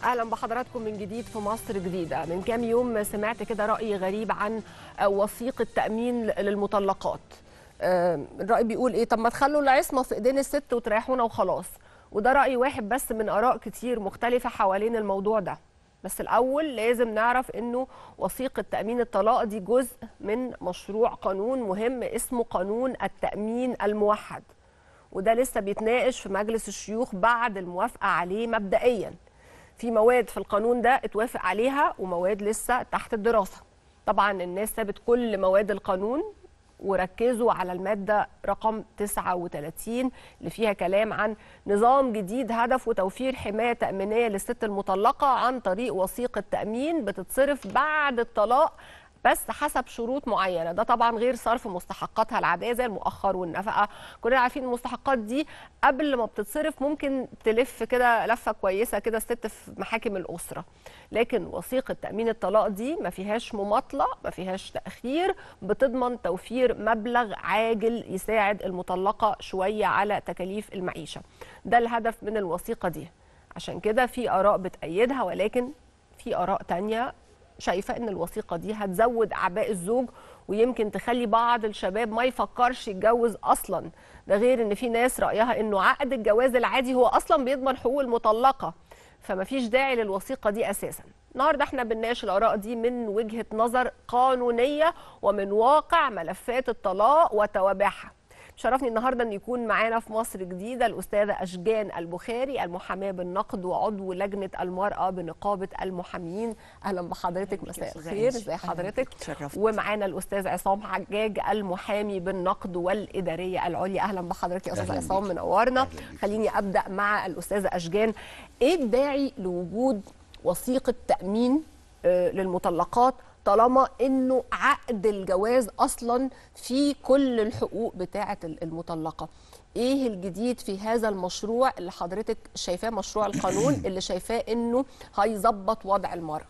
اهلا بحضراتكم من جديد في مصر جديده من كام يوم سمعت كده راي غريب عن وثيقه تامين للمطلقات آه، الراي بيقول ايه طب ما تخلوا العصمه في ايدين الست وتريحونا وخلاص وده راي واحد بس من اراء كتير مختلفه حوالين الموضوع ده بس الاول لازم نعرف انه وثيقه تامين الطلاق دي جزء من مشروع قانون مهم اسمه قانون التامين الموحد وده لسه بيتناقش في مجلس الشيوخ بعد الموافقه عليه مبدئيا في مواد في القانون ده اتوافق عليها ومواد لسه تحت الدراسه طبعا الناس سابت كل مواد القانون وركزوا على المادة رقم 39 اللي فيها كلام عن نظام جديد هدفه توفير حماية تأمينية للست المطلقة عن طريق وثيقة تأمين بتتصرف بعد الطلاق بس حسب شروط معينه ده طبعا غير صرف مستحقاتها العاديه زي المؤخر والنفقه كلنا عارفين المستحقات دي قبل ما بتتصرف ممكن تلف كده لفه كويسه كده الست في محاكم الاسره لكن وثيقه تامين الطلاق دي ما فيهاش مماطله ما فيهاش تاخير بتضمن توفير مبلغ عاجل يساعد المطلقه شويه على تكاليف المعيشه ده الهدف من الوثيقه دي عشان كده في اراء بتأيدها ولكن في اراء تانية شايفه ان الوثيقه دي هتزود اعباء الزوج ويمكن تخلي بعض الشباب ما يفكرش يتجوز اصلا ده غير ان في ناس رايها انه عقد الجواز العادي هو اصلا بيضمن حقوق المطلقه فما فيش داعي للوثيقه دي اساسا النهارده احنا بنناقش الاراء دي من وجهه نظر قانونيه ومن واقع ملفات الطلاق وتوابعها شرفني النهارده ان يكون معانا في مصر جديده الاستاذه اشجان البخاري المحاميه بالنقد وعضو لجنه المراه بنقابه المحامين اهلا بحضرتك مساء الخير ازي حضرتك ومعانا الاستاذ عصام حجاج المحامي بالنقد والاداريه العليا اهلا بحضرتك يا استاذ عصام منورنا خليني ابدا مع الاستاذه اشجان ايه الداعي لوجود وثيقه تامين للمطلقات طالما انه عقد الجواز اصلا في كل الحقوق بتاعه المطلقه ايه الجديد في هذا المشروع اللي حضرتك شايفاه مشروع القانون اللي شايفاه انه هيظبط وضع المراه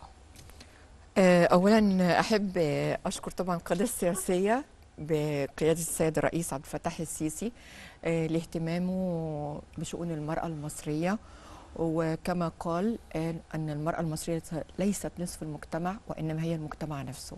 اولا احب اشكر طبعا القياده السياسيه بقياده السيد الرئيس عبد الفتاح السيسي لاهتمامه بشؤون المراه المصريه وكما قال أن المرأة المصرية ليست نصف المجتمع وإنما هي المجتمع نفسه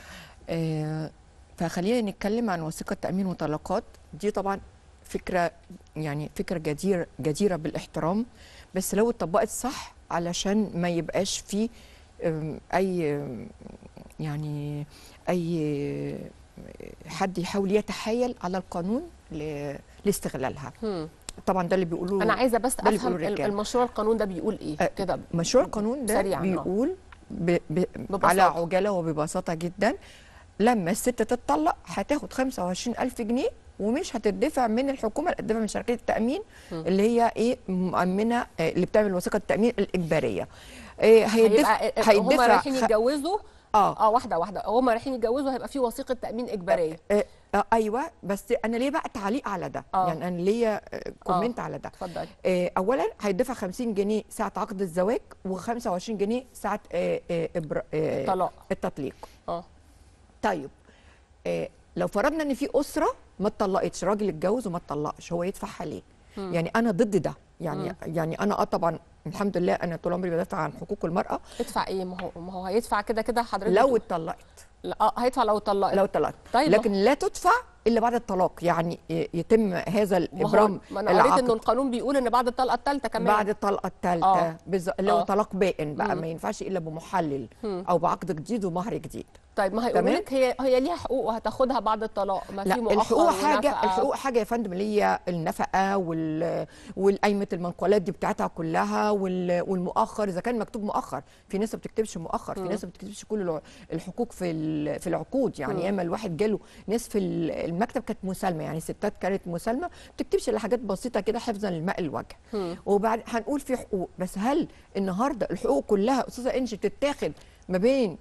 فخلينا نتكلم عن وثيقة تأمين مطلقات دي طبعا فكرة يعني فكرة جديرة جديرة بالاحترام بس لو اتطبقت صح علشان ما يبقاش في أي يعني أي حد يحاول يتحايل على القانون لاستغلالها طبعا ده اللي بيقولوه انا عايزه بس افهم المشروع القانون ده بيقول ايه أه كده مشروع القانون ده سريعا بيقول ب ب على عجاله وببساطه جدا لما الست تتطلق هتاخد 25000 جنيه ومش هتدفع من الحكومه هتدفع من شركه التامين م. اللي هي ايه مؤمنه اللي بتعمل وثيقه التامين الاجباريه إيه هيدفع هيدفع هم رايحين يتجوزوا اه اه واحده واحده هم رايحين يتجوزوا هيبقى في وثيقه تامين اجباريه آه آه ايوه بس انا ليه بقى تعليق على ده آه. يعني انا ليا كومنت آه. على ده اتفضلي آه اولا هيدفع 50 جنيه ساعه عقد الزواج و25 جنيه ساعه آه آه آه الطلاق التطليق اه طيب آه لو فرضنا ان في اسره ما اتطلقتش راجل اتجوز وما اتطلقش هو يدفعها ليه م. يعني انا ضد ده يعني م. يعني انا اه طبعا الحمد لله انا طول عمري بدافع عن حقوق المراه ادفع ايه ما هو ما هو هيدفع كده كده حضرتك لو اتطلقت اه هيدفع لو اتطلقت لو اتطلقت طيب لكن لا تدفع الا بعد الطلاق يعني يتم هذا الابرام ما انا قريت انه القانون بيقول ان بعد الطلقه الثالثه كمان بعد الطلقه الثالثه آه. بز... اللي هو طلاق بائن بقى ما ينفعش الا بمحلل م. او بعقد جديد ومهر جديد طيب ما هيقول لك هي هي ليها حقوق وهتاخدها بعد الطلاق ما لا في مؤخر الحقوق حاجه الحقوق حاجه يا فندم اللي هي النفقه وال والقايمه المنقولات دي بتاعتها كلها وال... والمؤخر اذا كان مكتوب مؤخر في ناس ما بتكتبش مؤخر في ناس ما بتكتبش كل الحقوق في ال... في العقود يعني ياما الواحد جاله ناس في المكتب كانت مسالمه يعني ستات كانت مسالمه ما بتكتبش الا حاجات بسيطه كده حفظا للماء الوجه وبعد هنقول في حقوق بس هل النهارده الحقوق كلها استاذه انجي بتتاخد ما بين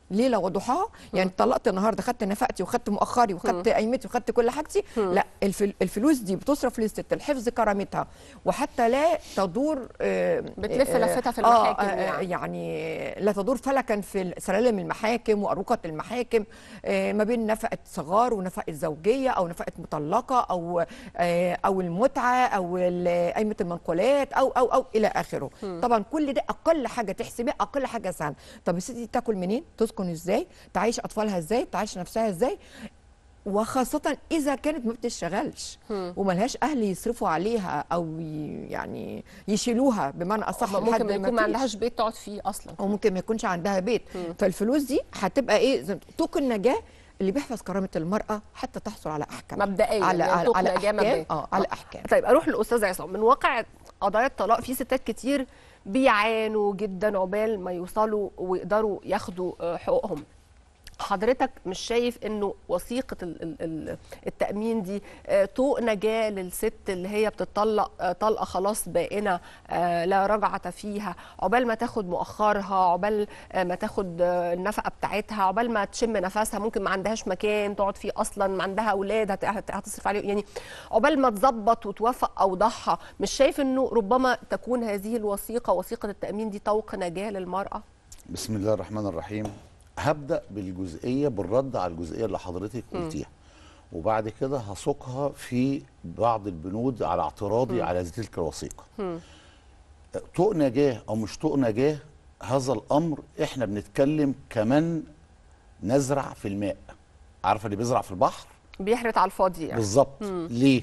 ليله وضحاها يعني طلقت النهارده خدت نفقتي وخدت مؤخري وخدت قيمتي وخدت كل حاجتي لا الفل- الفلوس دي بتصرف للست لحفظ كرامتها وحتى لا تدور آه، بتلف آه، لفتها في آه، المحاكم آه، يعني. يعني لا تدور فلكا في سلالم المحاكم واروقه المحاكم آه، ما بين نفقه صغار ونفقه زوجيه او نفقه مطلقه او آه، او المتعه او ال- قايمه المنقولات او او او الى اخره طبعا كل ده اقل حاجه تحسبها اقل حاجه سهله طب الست دي تاكل منين تسكن ازاي تعيش اطفالها ازاي تعيش نفسها ازاي وخاصة إذا كانت ما بتشتغلش وملهاش أهل يصرفوا عليها أو ي- يعني يشيلوها بمعنى أصح ممكن لحد ما يكون ما فيش. عندهاش بيت تقعد فيه اصلا وممكن ما يكونش عندها بيت فالفلوس دي هتبقى ايه زي ما تقول طوق النجاه اللي بيحفظ كرامه المراه حتى تحصل على احكام مبدئيا على يعني على, طوق على نجاة مبدئيا. احكام اه على احكام طيب اروح للاستاذ عصام من واقع قضايا الطلاق في ستات كتير بيعانوا جدا عقبال ما يوصلوا ويقدروا ياخدوا آه، حقوقهم حضرتك مش شايف انه وثيقه ال- ال- ال- التامين دي آه، طوق نجاه للست اللي هي بتطلق آه، طلقه خلاص بائنه آه، لا رجعه فيها عقبال ما تاخد مؤخرها عقبال آه، ما تاخد آه، النفقه بتاعتها عقبال ما تشم نفسها ممكن ما عندهاش مكان تقعد فيه اصلا ما عندها اولاد هت- هت- هتصرف عليهم يعني عقبال ما تظبط وتوافق اوضاعها مش شايف انه ربما تكون هذه الوثيقه وثيقه التامين دي طوق نجاه للمراه بسم الله الرحمن الرحيم هبدا بالجزئيه بالرد على الجزئيه اللي حضرتك قلتيها وبعد كده هسوقها في بعض البنود على اعتراضي على تلك الوثيقه طوق نجاه او مش طوق نجاه هذا الامر احنا بنتكلم كمان نزرع في الماء عارفه اللي بيزرع في البحر بيحرت على الفاضي يعني بالظبط ليه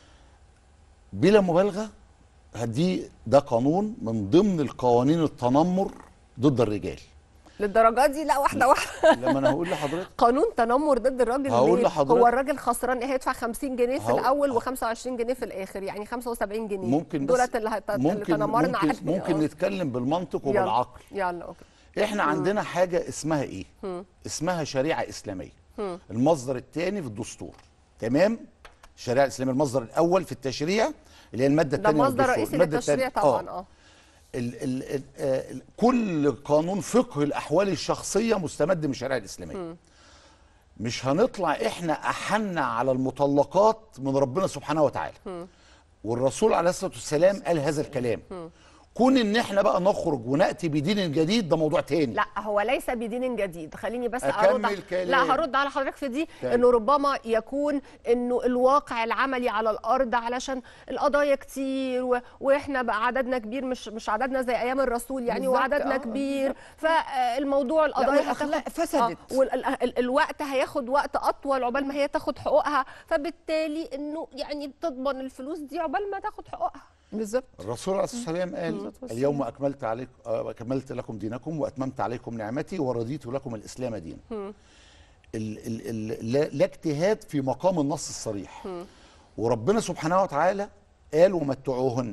بلا مبالغه دي ده قانون من ضمن القوانين التنمر ضد الرجال للدرجه دي لا واحده واحده لما انا هقول لحضرتك قانون تنمر ضد الراجل هقول ليه؟ لحضرتك- هو الراجل خسران ايه هيدفع 50 جنيه في هقول- الاول و25 جنيه في الاخر يعني 75 جنيه ممكن بس دولت اللي, هت... اللي ممكن تنمرنا ممكن, عليه. ممكن آه. نتكلم بالمنطق يلا. وبالعقل يلا اوكي احنا عندنا حاجه اسمها ايه اسمها شريعه اسلاميه المصدر الثاني في الدستور تمام الشريعه الاسلاميه المصدر الاول في التشريع اللي هي الماده ده الثانيه مصدر رئيسي للتشريع طبعا اه ال ال ال آه، ال- كل قانون فقه الاحوال الشخصيه مستمد من الشريعه الاسلاميه مش هنطلع احنا احنا على المطلقات من ربنا سبحانه وتعالى والرسول عليه الصلاه والسلام قال هذا الكلام كون ان احنا بقى نخرج وناتي بدين جديد ده موضوع تاني لا هو ليس بدين جديد خليني بس أكمل ارد كلام. لا هرد على حضرتك في دي كمل. انه ربما يكون انه الواقع العملي على الارض علشان القضايا كتير و... واحنا بقى عددنا كبير مش مش عددنا زي ايام الرسول يعني بالظبط، وعددنا آه، كبير فالموضوع القضايا والأخلاق فسدت. والوقت هياخد وقت اطول عقبال ما هي تاخد حقوقها فبالتالي انه يعني تضمن الفلوس دي عقبال ما تاخد حقوقها بالظبط الرسول عليه الصلاه والسلام قال اليوم اكملت عليكم اكملت لكم دينكم واتممت عليكم نعمتي ورضيت لكم الاسلام دينا ال ال ال لا, لا اجتهاد في مقام النص الصريح وربنا سبحانه وتعالى قال ومتعوهن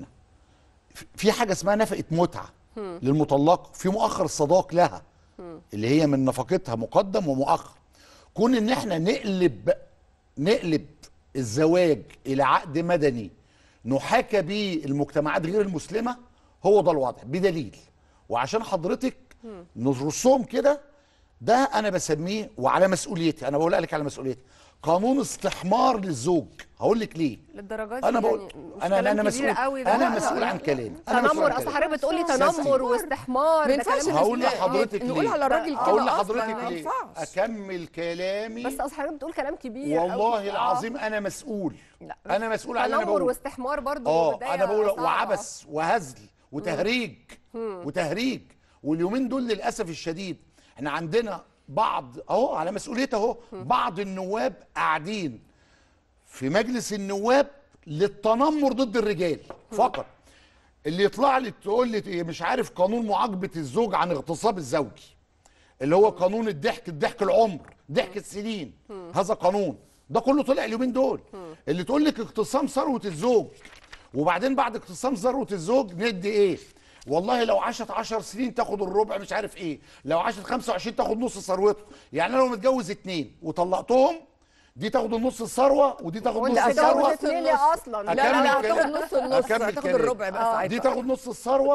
في حاجه اسمها نفقه متعه للمطلقه في مؤخر الصداق لها اللي هي من نفقتها مقدم ومؤخر كون ان احنا نقلب نقلب الزواج الى عقد مدني نحاكى به المجتمعات غير المسلمه هو ده الوضع بدليل وعشان حضرتك نرسهم كده ده انا بسميه وعلى مسؤوليتي انا بقول لك على مسؤوليتي قانون استحمار للزوج هقول لك ليه للدرجه دي انا بقول يعني مش انا كلام انا كبير مسؤول قوي ده. انا لا، مسؤول لا. عن كلامي انا مسؤول تنمر عن اصل كلامي. حضرتك بتقولي أساسي. تنمر واستحمار ما ده ينفعش كلام هقول نسمع- لحضرتك نقول ليه على الراجل هقول كده لحضرتك أصلاً، ما ليه ينفعش. اكمل كلامي بس اصل حضرتك بتقول كلام كبير قوي. والله آه. العظيم انا مسؤول لا. انا مسؤول عن اللي انا تنمر بقوله واستحمار برضه اه بداية انا بقول صعبة. وعبث وهزل وتهريج وتهريج واليومين دول للاسف الشديد احنا عندنا بعض اهو على مسؤوليته اهو بعض النواب قاعدين في مجلس النواب للتنمر ضد الرجال فقط اللي يطلع لي تقول لي مش عارف قانون معاقبه الزوج عن اغتصاب الزوجي اللي هو قانون الضحك الضحك العمر ضحك السنين هذا قانون ده كله طلع اليومين دول اللي تقول لك اقتسام ثروه الزوج وبعدين بعد اقتسام ثروه الزوج ندي ايه والله لو عاشت 10 سنين تاخد الربع مش عارف ايه لو عاشت 25 تاخد نص ثروته يعني انا لو متجوز اتنين وطلقتهم دي تاخد النص الثروه ودي تاخد وانت نص هتجوز الثروه اتنين ليه اصلا لا لا لا أكمل هتاخد كلام. نص النص أكمل هتاخد كلام. الربع بس آه. ساعتها. دي تاخد نص الثروه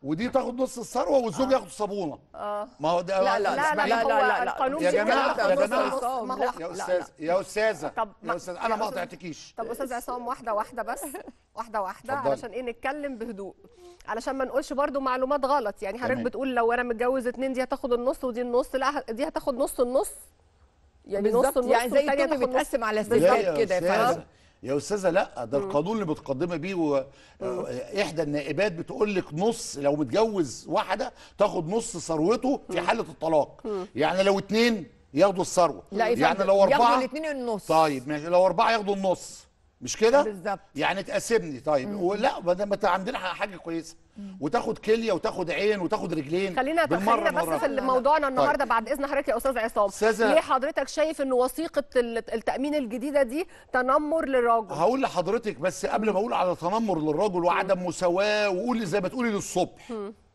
ودي تاخد نص الثروه والزوج ياخد صابونه اه ما هو ده لا، لا، لا لا اسمعي. لا, لا، هو لا، لا. القانون يا فيه جماعه كده يا نص جماعه ونص. ما هو يا لا، استاذ يا استاذه طب يا ما- استاذ انا يا ما أستاذ- قطعتكيش طب استاذ عصام واحده واحده بس واحده واحده اتفضلي. علشان ايه نتكلم بهدوء علشان ما نقولش برضو معلومات غلط يعني حضرتك تمام. بتقول لو انا متجوز اتنين دي هتاخد النص ودي النص لا ه- دي هتاخد نص النص يعني نص بالظبط النص يعني زي والتانية التوم تاخد نص. بيتقسم على لا سجاد يا كده يا استاذه فندم يا استاذه لا ده القانون اللي بتقدمي بيه و... احدى النائبات بتقول لك نص لو متجوز واحده تاخد نص ثروته في حاله الطلاق يعني لو اتنين ياخدوا الثروه لا يا يعني فندم، لو ياخدوا اربعه الاثنين النص طيب ماشي لو اربعه ياخدوا النص مش كده بالظبط. يعني تقسمني طيب ولا ما دام انت عندنا حاجه كويسه وتاخد كليه وتاخد عين وتاخد رجلين خلينا بالمرة خلينا بس مرة. في موضوعنا النهارده بعد اذن حضرتك يا استاذ عصام أستاذة- ليه حضرتك شايف ان وثيقه ال- التامين الجديده دي تنمر للراجل هقول لحضرتك بس قبل ما اقول على تنمر للرجل وعدم مساواه وقولي زي ما تقولي للصبح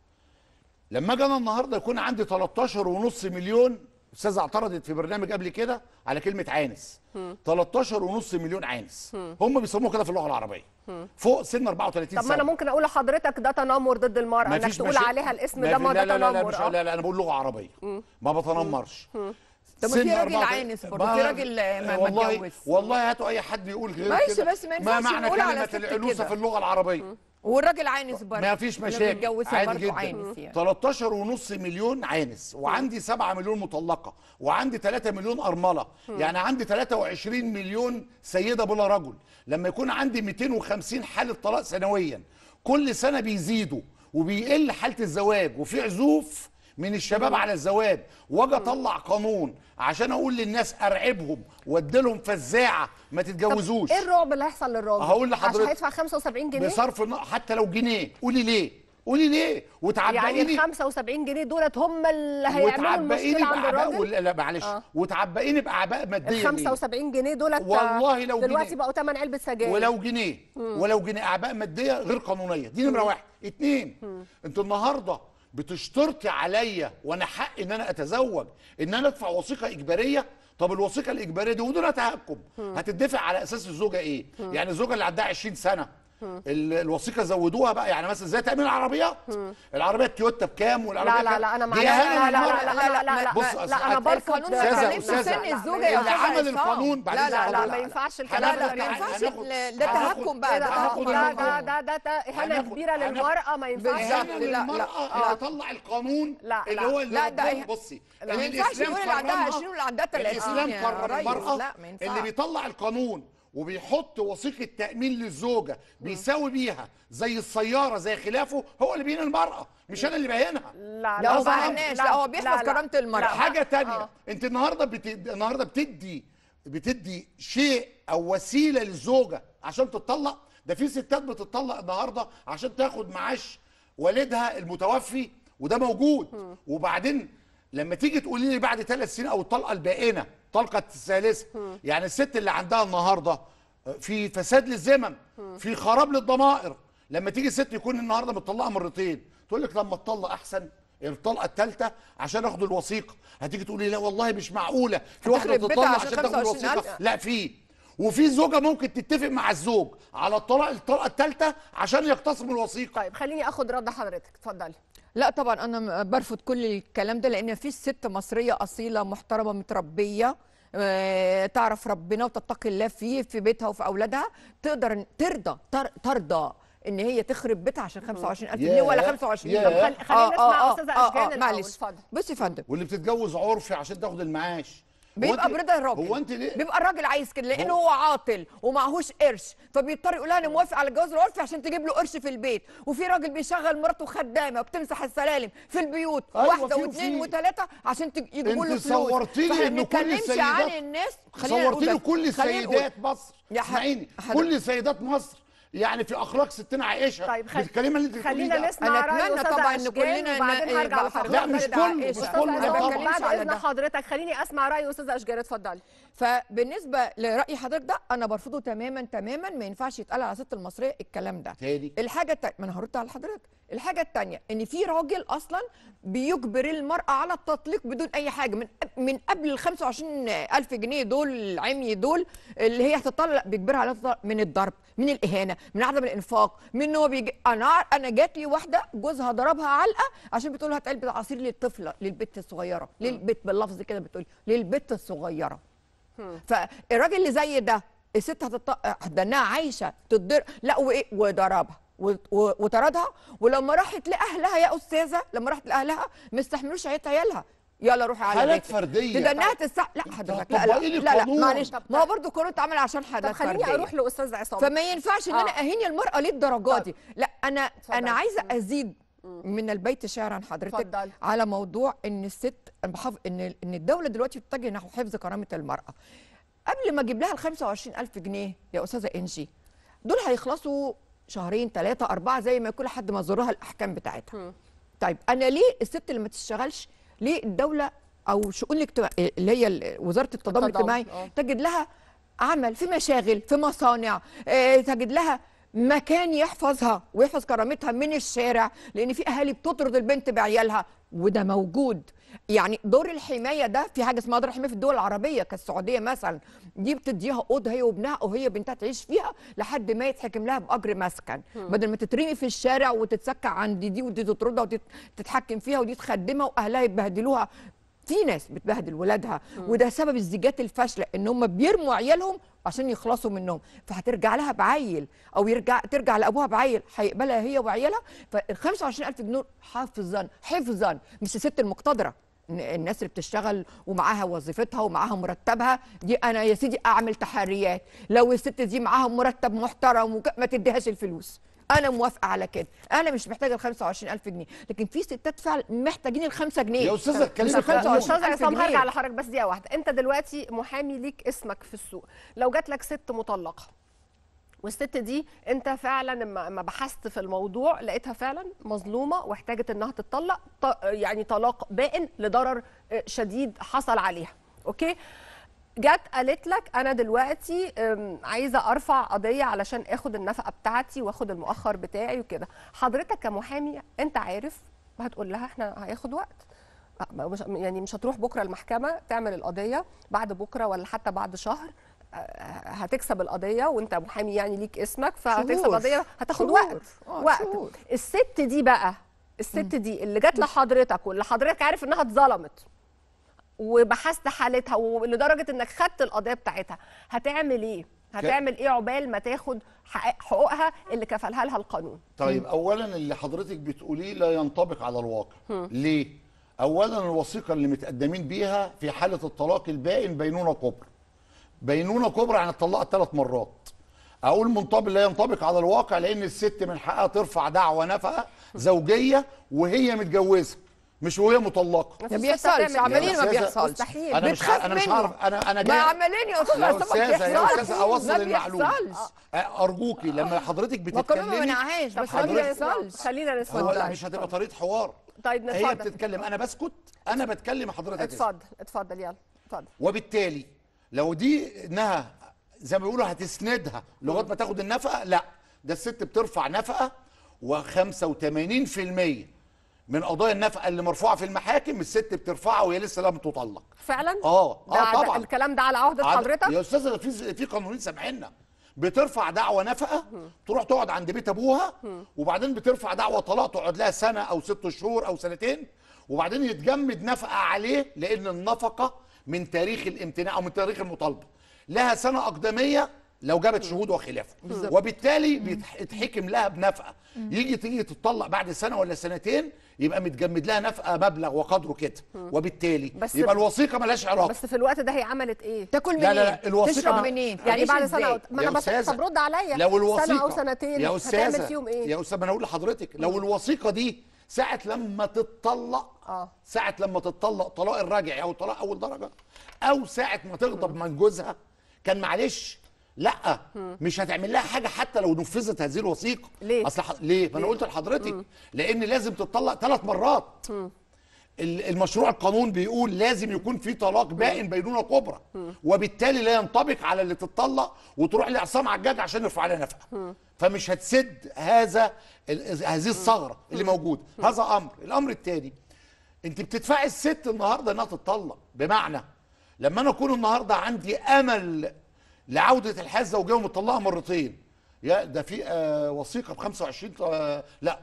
لما اجي انا النهارده يكون عندي 13 ونص مليون استاذه اعترضت في برنامج قبل كده على كلمه عانس 13 ونص مليون عانس هم بيسموه كده في اللغه العربيه فوق سن 34 طب سنه ما انا ممكن اقول لحضرتك ده تنمر ضد المراه انك مفيش تقول مشا- عليها الاسم ما ده في- ما لا ده لا لا لا, تنمر مش آه. لا لا انا بقول لغه عربيه ما بتنمرش طب ما سن في راجل 34 عانس برضه، ما- في راجل ما- ما والله اتجوز. والله هاتوا اي حد يقول غير ماشي، كده بس ما ما ينفعش معنى نقول على كلمه ست العنوسه كده. في اللغه العربيه والراجل عانس برضه ما فيش اللي مشاكل متجوزها عادي برضه جدا عانس يعني 13 ونص مليون عانس وعندي 7 مليون مطلقه وعندي 3 مليون ارمله يعني عندي 23 مليون سيده بلا رجل لما يكون عندي 250 حاله طلاق سنويا كل سنه بيزيدوا وبيقل حاله الزواج وفي عزوف من الشباب على الزواج واجي اطلع قانون عشان اقول للناس ارعبهم واديلهم فزاعه ما تتجوزوش ايه الرعب اللي هيحصل للراجل هقول لحضرتك. عشان هيدفع 75 جنيه بصرف الن- حتى لو جنيه قولي ليه قولي ليه يعني وتعبقيني ال 75 جنيه دولت هم اللي هيعملوا وتعبقيني المشكله عند باعباء الراجل ولا لا معلش آه. وتعبقيني باعباء ال ماديه ليه؟ 75 جنيه دولت والله لو دلوقتي جنيه. بقوا ثمن علبه سجاير ولو جنيه ولو جنيه اعباء ماديه غير قانونيه دي نمره واحد اتنين انت النهارده بتشترطي عليا وانا حق ان انا اتزوج ان انا ادفع وثيقه اجباريه طب الوثيقه الاجباريه دي ودون تهكم هتدفع على اساس الزوجه ايه يعني الزوجه اللي عندها 20 سنه ال- الوثيقه زودوها بقى يعني مثلا زي تامين العربيات العربيه التويوتا بكام والعربيه لا لا بكام؟ لا انا دي معلش إهانة لا لا للمرأة. لا لا لا لا لا بص، لا, أصل لا انا هت- برفض القانون ده. أستاذة- بيتكلمش أستاذة. سن الزوجه اللي يا أستاذ عمل عصام. القانون بعد لا إذن لا لا حضرتك. ما ينفعش الكلام لا ده لا ما هناخد- ينفعش هناخد- ال- ده هناخد- تهكم بقى ده ده هناخد تهكم ده القانون. ده ده ده اهانه هناخد- كبيره هناخد- للمراه ما ينفعش اهانه لا، لا. للمراه آه. اللي طلع القانون لا، اللي لا. هو اللي لا، ده ربنا- إيه- بصي ما اللي ينفعش الإسلام يقول اللي عندها كرمها- 20 واللي عندها 30 الاسلام يا كرم ريس. المراه لا ما ينفعش اللي بيطلع القانون وبيحط وثيقه تامين للزوجه بيساوي بيها زي السياره زي خلافه هو اللي بيهين المراه مش انا اللي بهينها لا لا، هو لا، بهناش، لا، هو بيحفظ كرامة المرأة. لا، حاجه تانية آه. انت النهارده بتدي النهارده بتدي بتدي شيء او وسيله للزوجه عشان تتطلق ده في ستات بتتطلق النهارده عشان تاخد معاش والدها المتوفي وده موجود وبعدين لما تيجي تقولي لي بعد ثلاث سنين او الطلقه البائنه طلقه الثالثه يعني الست اللي عندها النهارده في فساد للذمم في خراب للضمائر لما تيجي ست يكون النهارده متطلقه مرتين تقول لك لما اتطلق احسن الطلقه الثالثه عشان اخد الوثيقه هتيجي تقولي لا والله مش معقوله في واحده هتخرب بيتها تطلق عشان عشان تاخد 25,000. الوثيقه لا في وفي زوجه ممكن تتفق مع الزوج على الطلاق الطلقه الثالثه عشان يقتسموا الوثيقه طيب خليني اخد رد حضرتك اتفضلي لا طبعا انا م- برفض كل الكلام ده لان في ست مصريه اصيله محترمه متربيه آه، تعرف ربنا وتتقي الله فيه في بيتها وفي اولادها تقدر ترضى تر- ترضى ان هي تخرب بيتها عشان 25000 جنيه ياه، ولا 25 ياه. طب خل- خلينا نسمع أستاذة أشجان الأول، معلش اتفضل. بصي يا فندم واللي بتتجوز عرفي عشان تاخد المعاش هو بيبقى أنت- برضا الراجل هو انت ليه بيبقى الراجل عايز كده لانه هو- هو عاطل ومعهوش قرش فبيضطر يقول لها انا موافق على الجواز العرفي عشان تجيب له قرش في البيت وفي راجل بيشغل مراته خدامه وبتمسح السلالم في البيوت أيوة، واحده في- واثنين في. وثلاثه عشان تج- يجيبوا له انت فلوس صورتي لي فاحنا ان كل بنتكلمش عن السيدات الناس خلينا نقول صورتي لي بس. كل خلينا نقول. سيدات مصر يا ح- اسمعيني حضرتك- كل سيدات مصر يعني في اخلاق ستنا عائشه طيب خل... بالكلمه اللي انت بتقوليه خلينا ده. نسمع أنا رأي أتمنى أستاذة طبعاً إن أشجان كلنا وبعدين ن- هرجع يبقى لحضرتك لا، مش حضرتك كله، عائشة. مش أستاذ كله. أنا لا، عصام، ما طبعاً. بتكلمش بعد على إذن ده حضرتك خليني أسمع رأي أستاذة أشجان اتفضلي فبالنسبه لراي حضرتك ده انا برفضه تماما تماما ما ينفعش يتقال على الست المصريه الكلام ده تاني الحاجه التانية ما انا هرد على حضرتك الحاجه التانية ان في راجل اصلا بيجبر المراه على التطليق بدون اي حاجه من من قبل ال 25000 جنيه دول العمي دول اللي هي هتطلق بيجبرها على التطلق من الضرب من الاهانه من عدم الانفاق من ان هو بيجي انا انا جات لي واحده جوزها ضربها علقه عشان بتقول هات علبه عصير للطفله للبت الصغيره للبت باللفظ كده بتقول للبت الصغيره فالراجل اللي زي ده الست هتط... هتدنها عايشه تتضر لا وايه وضربها و- و- وطردها ولما راحت لاهلها يا استاذه لما راحت لاهلها ما استحملوش عيط عيالها يلا روحي على حالات بيتك. فردية. تدنها تسع لا حضرتك لا لا طبقي لي لا, لا قانون. معلش طب- ما هو برضه القانون اتعمل عشان طب حالات خليني فرديه اروح لاستاذ عصام فما ينفعش ان آه. انا اهين المراه للدرجه دي لا انا اتفضل. انا عايزه ازيد من البيت شعرا حضرتك اتفضل. على موضوع ان الست بحف... ان ان الدوله دلوقتي بتتجه نحو حفظ كرامه المراه قبل ما اجيب لها ال 25000 جنيه يا استاذه انجي دول هيخلصوا شهرين ثلاثه اربعه زي ما يكون لحد ما زورها الاحكام بتاعتها طيب انا ليه الست اللي ما تشتغلش ليه الدوله او شؤون الاجتماع اللي هي ال- وزاره التضامن التضامن، الاجتماعي آه. تجد لها عمل في مشاغل في مصانع آه، تجد لها مكان يحفظها ويحفظ كرامتها من الشارع لان في اهالي بتطرد البنت بعيالها وده موجود يعني دور الحمايه ده في حاجه اسمها دور الحمايه في الدول العربيه كالسعوديه مثلا دي بتديها اوضه هي وابنها او هي بنتها تعيش فيها لحد ما يتحكم لها باجر مسكن بدل ما تترمي في الشارع وتتسكع عند دي ودي تطردها وتتحكم فيها ودي تخدمها واهلها يبهدلوها في ناس بتبهدل ولادها وده سبب الزيجات الفاشله ان هم بيرموا عيالهم عشان يخلصوا منهم فهترجع لها بعيل او يرجع ترجع لابوها بعيل هيقبلها هي وعيالها فال 25000 جنيه حافظا حفظا مش الست المقتدره إن الناس اللي بتشتغل ومعاها وظيفتها ومعاها مرتبها دي انا يا سيدي اعمل تحريات لو الست دي معاها مرتب محترم وك... ما تديهاش الفلوس انا موافقه على كده انا مش محتاجه ال 25000 جنيه لكن في ستات فعلا محتاجين ال 5 جنيه يا أستاذة مش اتكلمي ال في قانون. 25,000 استاذ عصام جنيه. هرجع لحضرتك بس دقيقه واحده انت دلوقتي محامي ليك اسمك في السوق لو جات لك ست مطلقه والست دي انت فعلا لما لما بحثت في الموضوع لقيتها فعلا مظلومه واحتاجت انها تتطلق ط- يعني طلاق بائن لضرر آه، شديد حصل عليها اوكي جت قالت لك انا دلوقتي أم، عايزه ارفع قضيه علشان اخد النفقه بتاعتي واخد المؤخر بتاعي وكده حضرتك كمحامي انت عارف هتقول لها احنا هياخد وقت ما- مش يعني مش هتروح بكره المحكمه تعمل القضيه بعد بكره ولا حتى بعد شهر آه، هتكسب القضيه وانت محامي يعني ليك اسمك فهتكسب شهور. القضيه هتاخد شهور. وقت آه، وقت شهور. الست دي بقى الست دي اللي جت لحضرتك واللي حضرتك عارف انها اتظلمت وبحثت حالتها ولدرجه انك خدت القضيه بتاعتها هتعمل ايه هتعمل ايه عقبال ما تاخد حق- حقوقها اللي كفلها لها القانون طيب اولا اللي حضرتك بتقوليه لا ينطبق على الواقع ليه اولا الوثيقه اللي متقدمين بيها في حاله الطلاق البائن بينونه كبرى بينونه كبرى يعني اتطلقت ثلاث مرات اقول منطبق لا ينطبق على الواقع لان الست من حقها ترفع دعوى نفقه زوجيه وهي متجوزه مش وهي مطلقه ما ما فيش ست بيحصلش هتعمل عمليا كده. ما أستاذة- بيحصلش مستحيل. انا مش بتخاف انا مش منه. هعرف انا انا ما جاي عملين يا استاذ يا عصام ما استاذه يا بيحصلش. استاذه اوصل ما المعلومه بيحصلش. أه، ارجوكي لما حضرتك ما كنا ما بتتكلمي منعهاش طب بس ما خلينا نسمع بيحصلش خلينا نسمع هو اتفضل. مش هتبقى طريقه حوار طيب هي نتفضل بتتكلم انا بسكت انا بتكلم حضرتك اسكت. اتفضل اتفضل يلا اتفضل وبالتالي لو دي انها زي ما بيقولوا هتسندها لغايه ما تاخد النفقه لا ده الست بترفع نفقه و85% من قضايا النفقه اللي مرفوعه في المحاكم الست بترفعها وهي لسه لم تطلق فعلا اه ده اه ده طبعا الكلام ده على عهده عد- حضرتك يا استاذه ده في في قانونين سامحينا بترفع دعوى نفقه تروح تقعد عند بيت ابوها وبعدين بترفع دعوى طلاق تقعد لها سنه او ست شهور او سنتين وبعدين يتجمد نفقه عليه لان النفقه من تاريخ الامتناع او من تاريخ المطالبه لها سنه اقدميه لو جابت شهود وخلافه وبالتالي بيتحكم لها بنفقه يجي تيجي تطلق بعد سنه ولا سنتين يبقى متجمد لها نفقه مبلغ وقدره كده وبالتالي بس- يبقى الوثيقه ملهاش علاقه بس في الوقت ده هي عملت ايه تاكل منين لا، لا، لا، الوثيقة تشرب ما- منين يعني تعيش بعد سنه إزاي؟ أو... ما انا يا بس أستاذة، طب رد عليا لو الوثيقه سنه او سنتين يا هتعمل استاذه فيهم ايه يا استاذ ما انا اقول لحضرتك لو الوثيقه دي ساعه لما تتطلق اه ساعه لما تتطلق طلاق الرجعي او طلاق اول درجه او ساعه ما تغضب من جوزها كان معلش لا مش هتعمل لها حاجه حتى لو نفذت هذه الوثيقه ليه؟ اصل ح... ليه ما انا قلت لحضرتك لان لازم تتطلق ثلاث مرات ال- المشروع القانون بيقول لازم يكون في طلاق بائن بينونه كبرى وبالتالي لا ينطبق على اللي تتطلق وتروح لعصام عجاج عشان يرفع عليها نفقه فمش هتسد هذا ال- هذه الثغره اللي موجوده هذا امر الامر الثاني انت بتدفعي الست النهارده انها تتطلق بمعنى لما انا اكون النهارده عندي امل لعوده الحياه الزوجيه ومطلقه مرتين يا ده في آه وثيقه ب 25 آه لا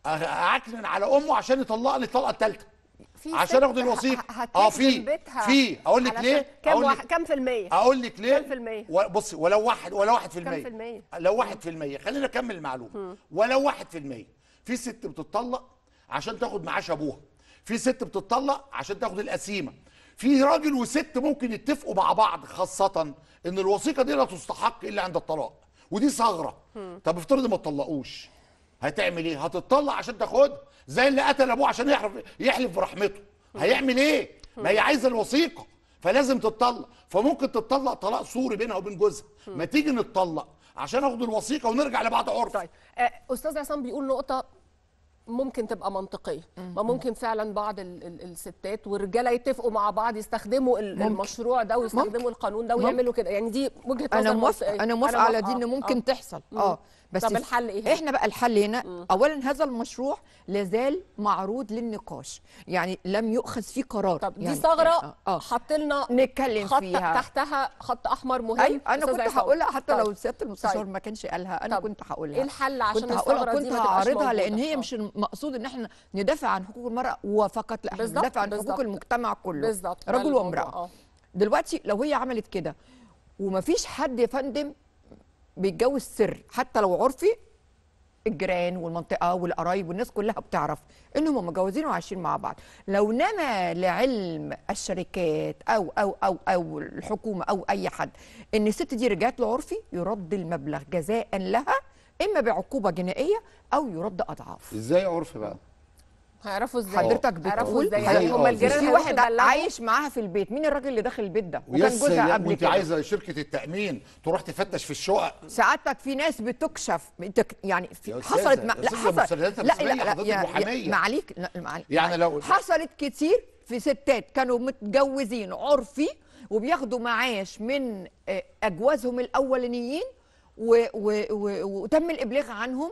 اعكنن على امه عشان يطلقني الطلقه الثالثه في عشان ست اخد الوثيقه ه- اه هتخدم في بيتها في اقول لك علشان ليه كم اقول واحد لك كم في المية؟ اقول لك ليه كم في المية؟ و- بصي ولو واحد ولو واحد في كم المية في المية؟ لو واحد في المية خلينا نكمل المعلومة ولو واحد في المية في ست بتطلق عشان تاخد معاش ابوها في ست بتطلق عشان تاخد القسيمة في راجل وست ممكن يتفقوا مع بعض خاصة ان الوثيقة دي لا تستحق الا عند الطلاق ودي ثغرة طب افترض ما تطلقوش هتعمل ايه هتطلق عشان تاخدها زي اللي قتل ابوه عشان يحرف يحلف برحمته هيعمل ايه ما هي عايزه الوثيقه فلازم تتطلق فممكن تتطلق طلاق سوري بينها وبين جوزها ما تيجي نتطلق عشان اخد الوثيقه ونرجع لبعض عرف طيب آه، استاذ عصام بيقول نقطه ممكن تبقى منطقيه ما ممكن فعلا بعض ال ال الستات والرجاله يتفقوا مع بعض يستخدموا ال- ممكن. المشروع ده ويستخدموا ممكن. القانون ده ممكن. ويعملوا كده يعني دي وجهه نظر انا موافقه منطقية. انا موافقه على دي موافقة. ان ممكن آه. تحصل اه بس طب الحل إيه هنا؟ احنا بقى الحل هنا اولا هذا المشروع لازال معروض للنقاش يعني لم يؤخذ فيه قرار طب دي يعني ثغره اه, آه. حط لنا نتكلم خط فيها تحتها خط احمر مهم ايوه انا أستاذ كنت عصام. هقولها حتى طيب. لو سياده المستشار طيب. ما كانش قالها انا طب كنت هقولها ايه الحل عشان كنت هقولها الثغره دي كنت ما تبقاش هعرضها لان موجودة؟ هي آه. مش المقصود ان احنا ندافع عن حقوق المراه وفقط لا احنا بالظبط، ندافع عن بالظبط. حقوق المجتمع كله بالظبط ده رجل الموضوع. وامراه آه. دلوقتي لو هي عملت كده ومفيش حد يا فندم بيتجوز سر حتى لو عرفي الجيران والمنطقه والقرايب والناس كلها بتعرف انهم متجوزين وعايشين مع بعض لو نما لعلم الشركات او او او او الحكومه او اي حد ان الست دي رجعت لعرفي يرد المبلغ جزاء لها اما بعقوبه جنائيه او يرد اضعاف ازاي عرف بقى هيعرفوا ازاي حضرتك هيعرفوا بتقول ازاي هي- يعني هم آه، الجيران في هيروحوا واحد يبلغوا؟ عايش معاها في البيت مين الراجل اللي داخل البيت ده وكان ويس جوزها قبل وانت كده عايزه شركه التامين تروح تفتش في الشقق سعادتك في ناس بتكشف بتك- يعني يا في أستاذة، حصلت ما يا لا أستاذة حصل المستندات لا الرسمية لا لا حضرتك يا- يا- محامية. معليك لا معليك يعني لو- حصلت كتير في ستات كانوا متجوزين عرفي وبياخدوا معاش من آه، اجوازهم الاولانيين و و و وتم الابلاغ عنهم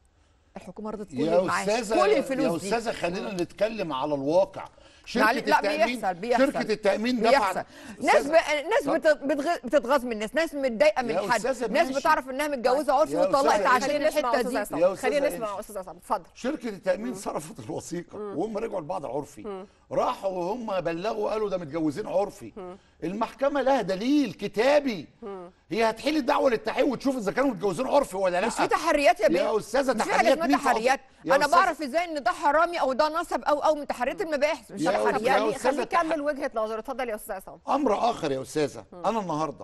الحكومه رضت كل يا المعاش استاذه كل يا الفلوس دي استاذه خلينا نتكلم على الواقع معلش- شركه لا التامين بيحصل بيحصل شركه التامين بيحصل دفعت ناس ب... أستاذة، ناس طب- بت... بتغ... بتتغاظ من الناس ناس متضايقه من يا حد أستاذة ناس ماشي. بتعرف انها متجوزه عرفي يا وطلقت أستاذة عشان خلينا نسمع الحته استاذ دي يا عصام أستاذة خلينا إيش؟ نسمع استاذ عصام اتفضل شركه التامين صرفت الوثيقه وهم رجعوا لبعض عرفي راحوا وهم بلغوا قالوا ده متجوزين عرفي المحكمه لها دليل كتابي هي هتحيل الدعوه للتحقيق وتشوف اذا كانوا متجوزين عرفي ولا لا مش في تحريات يا بيه يا أستاذة، مش في تحريات حاجه اسمها مين في تحريات أصل- يا انا أستاذة- بعرف ازاي ان ده حرامي او ده نصب او او من تحريات المباحث مش يا تحريات أستاذة، خليه أستاذة خليه تح- يكمل وجهه نظره اتفضل يا استاذ عصام امر اخر يا استاذه انا النهارده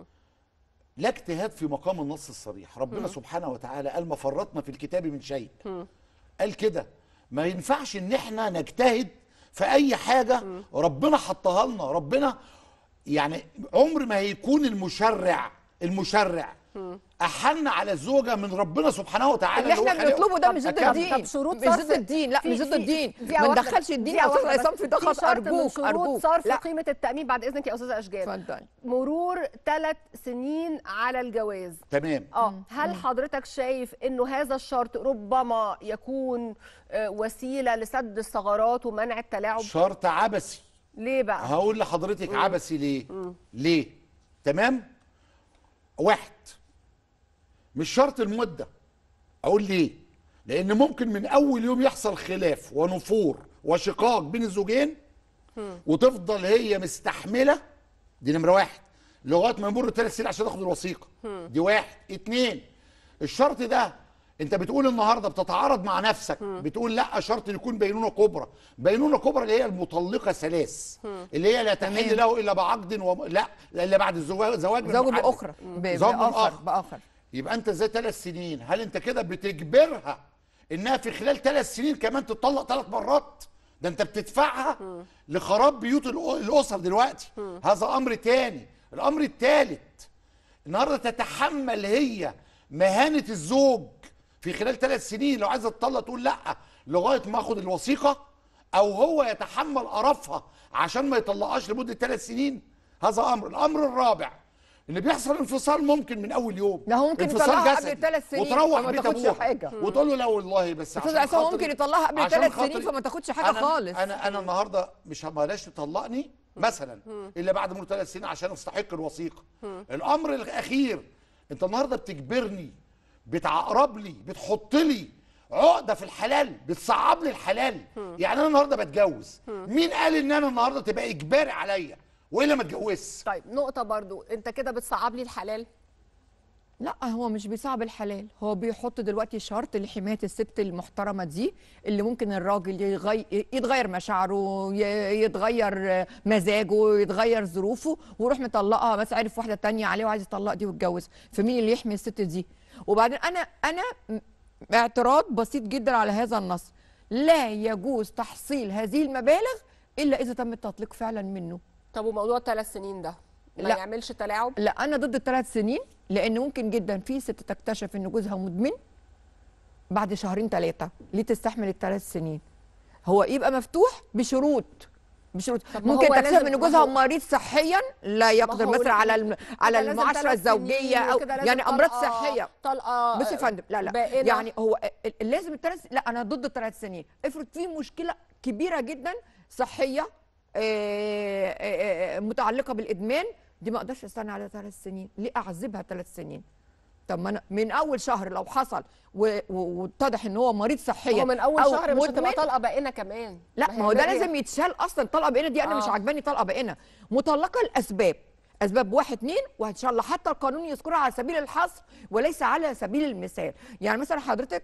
لا اجتهاد في مقام النص الصريح ربنا سبحانه وتعالى قال ما فرطنا في الكتاب من شيء قال كده ما ينفعش ان احنا نجتهد في اي حاجه ربنا حطها لنا ربنا يعني عمر ما هيكون المشرع المشرع احن على الزوجه من ربنا سبحانه وتعالى اللي احنا هو خالقه. بنطلبه ده مش ضد أكمل. الدين طب شروط مش صرف- ضد الدين لا في- مش ضد في- الدين دقيقة ما واحدة ندخلش بس، الدين دقيقة يا استاذ واحدة عصام بس. في ده خط شرط من ارجوك شروط ارجوك صرف لا قيمه التامين بعد اذنك يا استاذ اشجان اتفضل مرور ثلاث سنين على الجواز تمام اه هل حضرتك شايف انه هذا الشرط ربما يكون آه، وسيله لسد الثغرات ومنع التلاعب شرط عبثي ليه بقى هقول لحضرتك عبثي ليه ليه تمام واحد مش شرط المده اقول ليه لان ممكن من اول يوم يحصل خلاف ونفور وشقاق بين الزوجين وتفضل هي مستحمله دي نمره واحد لغايه ما يمر ثلاث سنين عشان تاخد الوثيقه دي واحد اتنين الشرط ده انت بتقول النهارده بتتعارض مع نفسك بتقول لا شرط يكون بينونه كبرى بينونه كبرى اللي هي المطلقه ثلاث اللي هي لا تحل له الا بعقد و... لا الا بعد الزواج زواج من زوج محدد. باخرى ب- زوج من باخر آخر. باخر يبقى انت زي ثلاث سنين هل انت كده بتجبرها انها في خلال ثلاث سنين كمان تطلق ثلاث مرات ده انت بتدفعها لخراب بيوت الأ- الاسر دلوقتي هذا امر تاني الامر الثالث النهارده تتحمل هي مهانه الزوج في خلال ثلاث سنين لو عايزه تطلق تقول لا لغايه ما اخد الوثيقه او هو يتحمل قرفها عشان ما يطلقهاش لمده ثلاث سنين هذا امر الامر الرابع ان بيحصل انفصال ممكن من اول يوم لا، هو ممكن انفصال يطلقها قبل جسدي. الثلاث سنين وتروح فما بيت تاخدش ابوها حاجة. وتقول له لا والله بس استاذ عشان عصام خاطري- ممكن يطلقها قبل عشان ثلاث سنين خاطري- فما تاخدش حاجه أنا خالص انا انا النهارده مش بلاش تطلقني مثلا الا بعد مرور ثلاث سنين عشان استحق الوثيقه الامر الاخير انت النهارده بتجبرني بتعقرب لي بتحط لي عقده في الحلال بتصعب لي الحلال يعني انا النهارده بتجوز مين قال ان انا النهارده تبقى اجباري عليا والا ما اتجوزش طيب نقطه برضو انت كده بتصعب لي الحلال لا هو مش بيصعب الحلال هو بيحط دلوقتي شرط لحمايه الست المحترمه دي اللي ممكن الراجل يغي... يتغير مشاعره ي- يتغير مزاجه يتغير ظروفه ويروح مطلقها بس عارف واحده تانية عليه وعايز يطلق دي ويتجوز فمين اللي يحمي الست دي وبعدين انا انا م- اعتراض بسيط جدا على هذا النص لا يجوز تحصيل هذه المبالغ الا اذا تم التطليق فعلا منه طب وموضوع الثلاث سنين ده ما لا. يعملش تلاعب لا انا ضد الثلاث سنين لان ممكن جدا في ست تكتشف ان جوزها مدمن بعد شهرين ثلاثه ليه تستحمل الثلاث سنين هو يبقى مفتوح بشروط بشروط طب ما ممكن هو تكتشف لازم- ان ما جوزها هو- مريض صحيا لا يقدر هو مثلا على الم... على كده لازم المعاشره ثلاث الزوجيه سنين او وكده لازم يعني امراض طلقة- صحيه طلقه بص يا فندم لا لا بائنة. يعني هو ال- ال- لازم الثلاث لا انا ضد الثلاث سنين افرض في مشكله كبيره جدا صحيه آه، آه، آه، متعلقه بالادمان دي ما اقدرش استنى على ثلاث سنين ليه اعذبها ثلاث سنين طب ما انا من اول شهر لو حصل و- و- واتضح ان هو مريض صحيا هو من اول أو شهر مش مدمن، هتبقى طلقه بائنه كمان لا ما هو ده هي- لازم يتشال اصلا طلقه بقينا دي انا آه. مش عاجباني طلقه بقينا مطلقه الاسباب اسباب واحد اتنين وان شاء الله حتى القانون يذكرها على سبيل الحصر وليس على سبيل المثال يعني مثلا حضرتك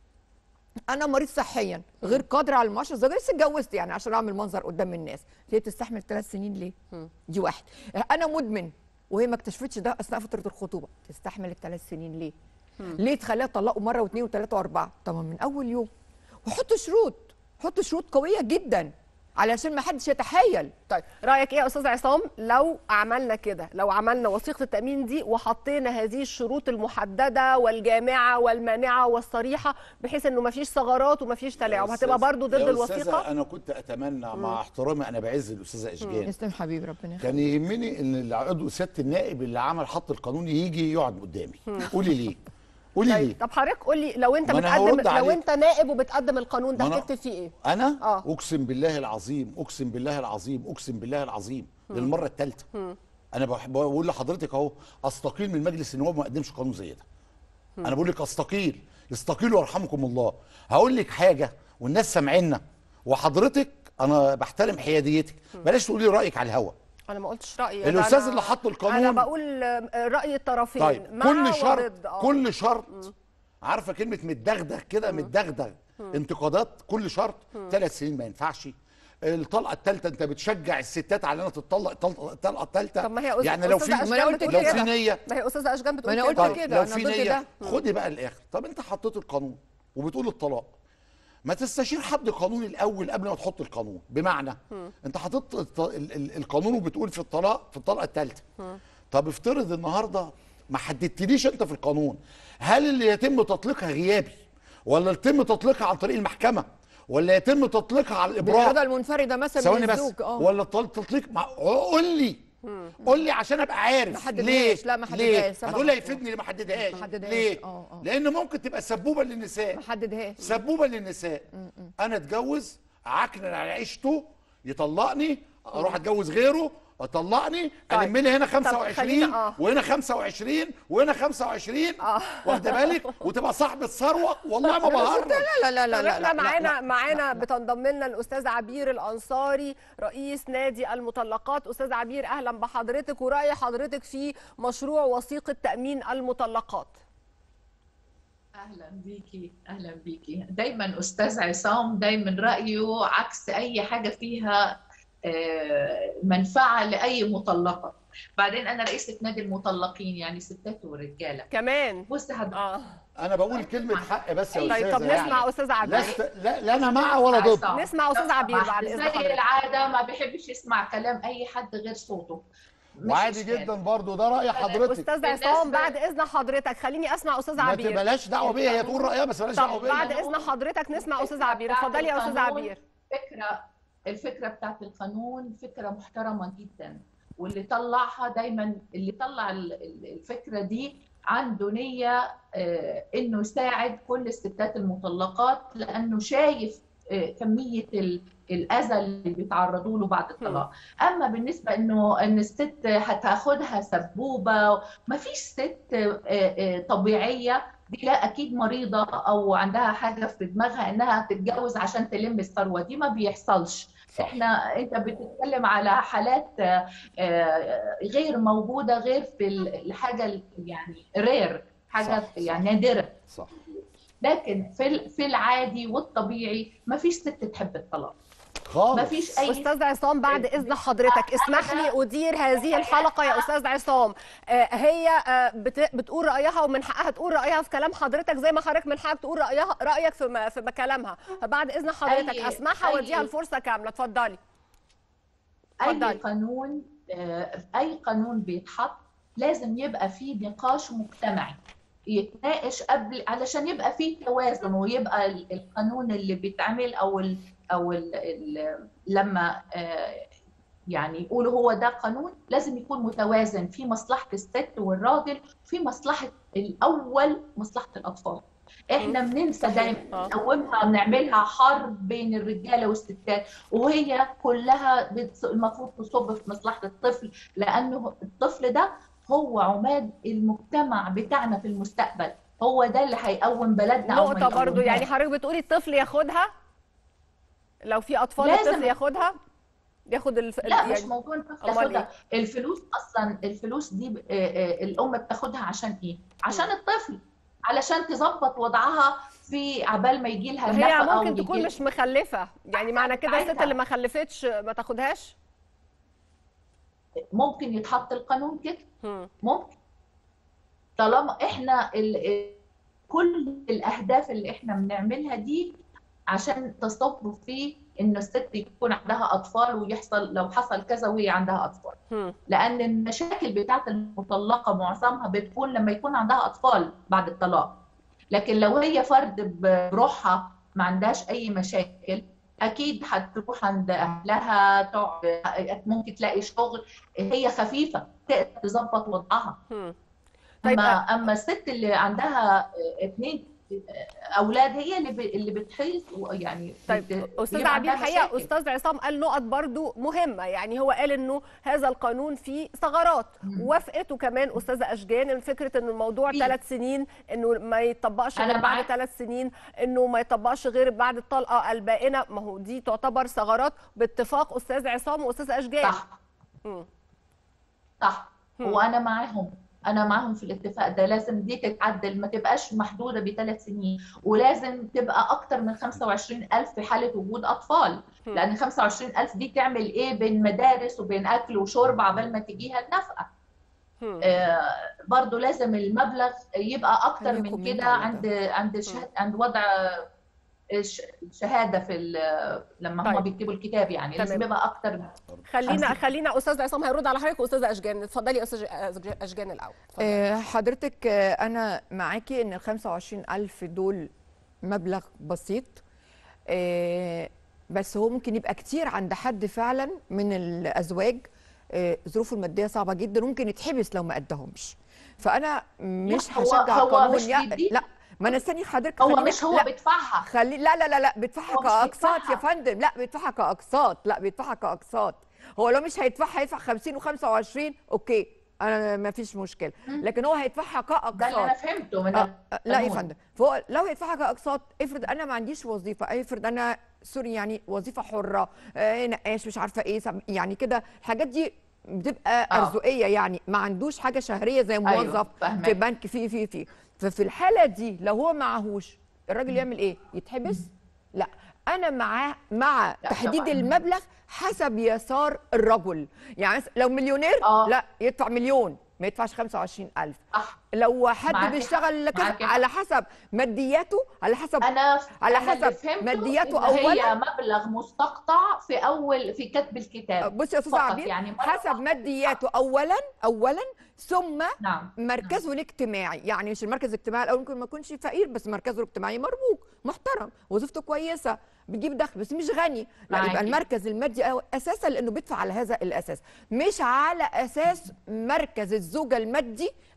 انا مريض صحيا غير قادر على المعاشره الزوجيه لسه اتجوزت يعني عشان اعمل منظر قدام الناس هي تستحمل ثلاث سنين ليه دي واحد انا مدمن وهي ما اكتشفتش ده اثناء فتره الخطوبه تستحمل الثلاث سنين ليه ليه تخليها تطلقوا مره واثنين وثلاثه واربعه طبعا من اول يوم وحط شروط حط شروط قويه جدا علشان ما حدش يتحايل طيب رايك ايه يا استاذ عصام لو عملنا كده لو عملنا وثيقه التامين دي وحطينا هذه الشروط المحدده والجامعه والمانعه والصريحه بحيث انه ما فيش ثغرات وما فيش تلاعب يا هتبقى أستاذ- برضو ضد يا الوثيقه أستاذة انا كنت اتمنى مع احترامي انا بعز الاستاذه اشجان يسلم حبيبي ربنا يخليك كان يهمني ان اللي عضو سياده النائب اللي عمل حط القانون يجي يقعد قدامي قولي ليه قولي ليه طيب طب حضرتك قول لي لو انت ما أنا بتقدم هرد لو عليك. انت نائب وبتقدم القانون ده ما أنا- هتكتب فيه ايه انا آه. اقسم بالله العظيم اقسم بالله العظيم اقسم بالله العظيم للمره الثالثه انا بح- بقول لحضرتك اهو استقيل من مجلس النواب وما اقدمش قانون زي ده انا بقول لك استقيل استقيلوا ويرحمكم الله هقول لك حاجه والناس سامعينا وحضرتك انا بحترم حياديتك بلاش تقولي رايك على الهوا انا ما قلتش رايي ده الأستاذ أنا- اللي حط القانون- انا بقول آه، راي الطرفين طيب مع كل شرط وضد. آه. كل شرط عارفه كلمه متدغدغ كده متدغدغ انتقادات كل شرط ثلاث سنين ما ينفعش الطلقه الثالثه انت بتشجع الستات على انها تتطلق الطلقه الطلقه الثالثه طب ما هي أستاذ- يعني لو في أستاذة ما أنا أشجان قلت بتقول لو كده. في كده. نيه ما هي استاذه اشجان بتقول ما أنا كده. قلت طيب كده، لو أنا في ضد نيه ده. خدي بقى الاخر طب انت حطيت القانون وبتقول الطلاق ما تستشير حد قانوني الاول قبل ما تحط القانون بمعنى انت حطيت الط- ال- ال- القانون وبتقول في الطلاق في الطلقه الثالثه طب افترض النهارده ما حددتليش انت في القانون هل اللي يتم تطليقها غيابي ولا يتم تطليقها عن طريق المحكمه ولا يتم تطليقها على الابراء بالإرادة المنفردة مثلا من ثواني بس الزوج اه ولا الطل- تطليق مع... قول لي قول لي عشان ابقى عارف ما حددهاش، ليه لا ما ليه حددهاش، سبب هتقول لي مفهوم. هيفيدني اللي ما حددهاش ما حددهاش، ليه اه، اه. لان ممكن تبقى سبوبه للنساء ما حددهاش سبوبه للنساء انا اتجوز عكنن على عيشته يطلقني اروح اتجوز غيره طلقني طيب. الم لي هنا خلينا- 25 آه. وهنا 25 وهنا 25 واخده بالك وتبقى صاحبه ثروه والله ما بهرج لا لا لا لا طب لا احنا لا معانا لا. معانا بتنضم لنا الاستاذ عبير الانصاري رئيس نادي المطلقات استاذ عبير اهلا بحضرتك وراي حضرتك في مشروع وثيقه تامين المطلقات اهلا بيكي اهلا بيكي دايما استاذ عصام دايما رايه عكس اي حاجه فيها آه، منفعه لاي مطلقه بعدين انا رئيسه نادي المطلقين يعني ستات ورجاله كمان بص حضرتك اه انا بقول كلمه حق بس يا طيب استاذه طب نسمع يعني. استاذ عبير لست لا, لا انا مع ولا ضد عصام. نسمع أستاذ لو عبير سمحت، بعد إذن زي حضرتك. العاده ما بيحبش يسمع كلام اي حد غير صوته مش وعادي إشكال. جدا برضو ده راي حضرتك استاذ عصام بالنسبة- بعد اذن حضرتك خليني اسمع استاذ ما عبير تبلاش دعوه بيا هي تقول رايها بس بلاش دعوه طب بيا بعد اذن حضرتك نسمع استاذ عبير اتفضلي يا استاذ عبير فكره الفكره بتاعت القانون فكره محترمه جدا واللي طلعها دايما اللي طلع ال- ال- الفكره دي عنده نيه آه، انه يساعد كل الستات المطلقات لانه شايف آه، كميه ال- الاذى اللي بيتعرضوا له بعد الطلاق اما بالنسبه انه ان الست هتاخدها سبوبه ما فيش ست آه، آه، طبيعيه دي لا اكيد مريضه او عندها حاجه في دماغها انها تتجوز عشان تلم الثروه دي ما بيحصلش صح. احنا انت بتتكلم على حالات آه، آه، غير موجوده غير في ال- الحاجه ال- يعني رير حاجه صح، صح. يعني نادره صح لكن في ال- في العادي والطبيعي ما فيش ست تحب الطلاق خالص ما فيش اي استاذ عصام بعد اذن حضرتك اسمح لي ادير هذه الحلقه يا استاذ عصام آه، هي آه، بت- بتقول رايها ومن حقها تقول رايها في كلام حضرتك زي ما حضرتك من حقك تقول رايها رايك في م- في كلامها فبعد اذن حضرتك أي- اسمعها أي- واديها الفرصه كامله اتفضلي اي اتفضلي. قانون آه، اي قانون بيتحط لازم يبقى فيه نقاش مجتمعي يتناقش قبل علشان يبقى فيه توازن ويبقى ال- القانون اللي بيتعمل او ال او ال ال لما آه، يعني يقولوا هو ده قانون لازم يكون متوازن في مصلحة الست والراجل في مصلحة الأول مصلحة الأطفال احنا بننسى صحيح. دايما آه. نقومها بنعملها حرب بين الرجاله والستات وهي كلها بتص- المفروض تصب في مصلحه الطفل لانه الطفل ده هو عماد المجتمع بتاعنا في المستقبل هو ده اللي هيقوم بلدنا او ما نقطه برضو يقومهاش. يعني حضرتك بتقولي الطفل ياخدها لو في اطفال لازم. الطفل ياخدها ياخد الف... لا مش يعني موضوع انت أمال بتاخدها الفلوس اصلا الفلوس دي ب- آه، آه، الام بتاخدها عشان ايه عشان الطفل علشان تظبط وضعها في عبال ما يجي لها هي النفقه ممكن ويجي تكون لها- مش مخلفه يعني معنى كده الست ساعتها. اللي ما خلفتش ما تاخدهاش ممكن يتحط القانون كده هم. ممكن طالما احنا ال... ال- كل الاهداف اللي احنا بنعملها دي عشان تصب في انه الست يكون عندها اطفال ويحصل لو حصل كذا وهي عندها اطفال هم. لان المشاكل بتاعت المطلقه معظمها بتكون لما يكون عندها اطفال بعد الطلاق لكن لو هي فرد بروحها ما عندهاش اي مشاكل اكيد هتروح عند اهلها تقعد ممكن تلاقي شغل هي خفيفه تقدر تظبط وضعها هم. طيب اما اما الست اللي عندها اثنين اولاد هي اللي ب- اللي بتحيط يعني طيب بت- استاذ بيبقى عبير عندها الحقيقه مشاكل. استاذ عصام قال نقط برضو مهمه يعني هو قال انه هذا القانون فيه ثغرات وافقته كمان استاذه اشجان ان فكره ان الموضوع فيه. ثلاث سنين انه ما يطبقش أنا غير بعد معاك. ثلاث سنين انه ما يطبقش غير بعد الطلقه البائنه ما هو دي تعتبر ثغرات باتفاق استاذ عصام واستاذ اشجان صح مم. صح هم. وانا معاهم انا معاهم في الاتفاق ده لازم دي تتعدل ما تبقاش محدوده بثلاث سنين ولازم تبقى اكتر من 25000 في حاله وجود اطفال هم. لان 25000 دي تعمل ايه بين مدارس وبين اكل وشرب عبال ما تجيها النفقه هم. آه، برضو لازم المبلغ يبقى اكتر خليني من كومنت كده على عند عند شهاد عند وضع الش- الشهاده في ال- لما هم طيب. بيكتبوا الكتاب يعني لازم تمام. يبقى اكتر من خلينا خمسين. خلينا استاذ عصام هيرد على حضرتك واستاذه اشجان اتفضلي يا استاذ اشجان الاول اتفضلي. آه، حضرتك آه، انا معاكي ان ال 25000 دول مبلغ بسيط آه، بس هو ممكن يبقى كتير عند حد فعلا من الازواج آه، ظروفه الماديه صعبه جدا ممكن يتحبس لو ما ادهمش فانا مش لا، هو- هشجع هو قانون مش يا بيدي. لا ما انا استني حضرتك هو خليني- مش هو لا بيدفعها خلي لا لا لا لا بيدفعها هو مش كاقساط يا بيدفعها. فندم لا بيدفعها كاقساط لا بيدفعها كاقساط هو لو مش هيدفعها هيدفع 50 و25 اوكي انا ما فيش مشكله لكن هو هيدفعها كاقساط ده اللي انا فهمته من آه آه، لا يا القانون. فندم فهو لو هيدفعها كاقساط افرض انا ما عنديش وظيفه افرض انا سوري يعني وظيفه حره آه نقاش مش عارفه ايه سم- يعني كده الحاجات دي بتبقى آه. ارزقيه يعني ما عندوش حاجه شهريه زي أيوة، موظف فاهمك. في بنك في في في ففي الحاله دي لو هو معهوش الراجل يعمل ايه يتحبس لا انا مع مع لا تحديد طبعاً. المبلغ حسب يسار الرجل يعني مثلا لو مليونير آه. لا يدفع مليون ما يدفعش 25000 صح لو حد معاكي بيشتغل حق، كذا معاكي على حسب مادياته على حسب انا على أنا اللي حسب فهمته مادياته إن هي أولاً. مبلغ مستقطع في اول في كتب الكتاب بصي يا استاذ فقط عبير يعني مرة حسب واحدة. مادياته اولا اولا ثم نعم مركزه الاجتماعي يعني مش المركز الاجتماعي الاول ممكن ما يكونش فقير بس مركزه الاجتماعي مرموق محترم وظيفته كويسه بيجيب دخل بس مش غني لا معاكي. يبقى المركز المادي أو اساسا لانه بيدفع على هذا الاساس مش على اساس مركز الزوجه المادي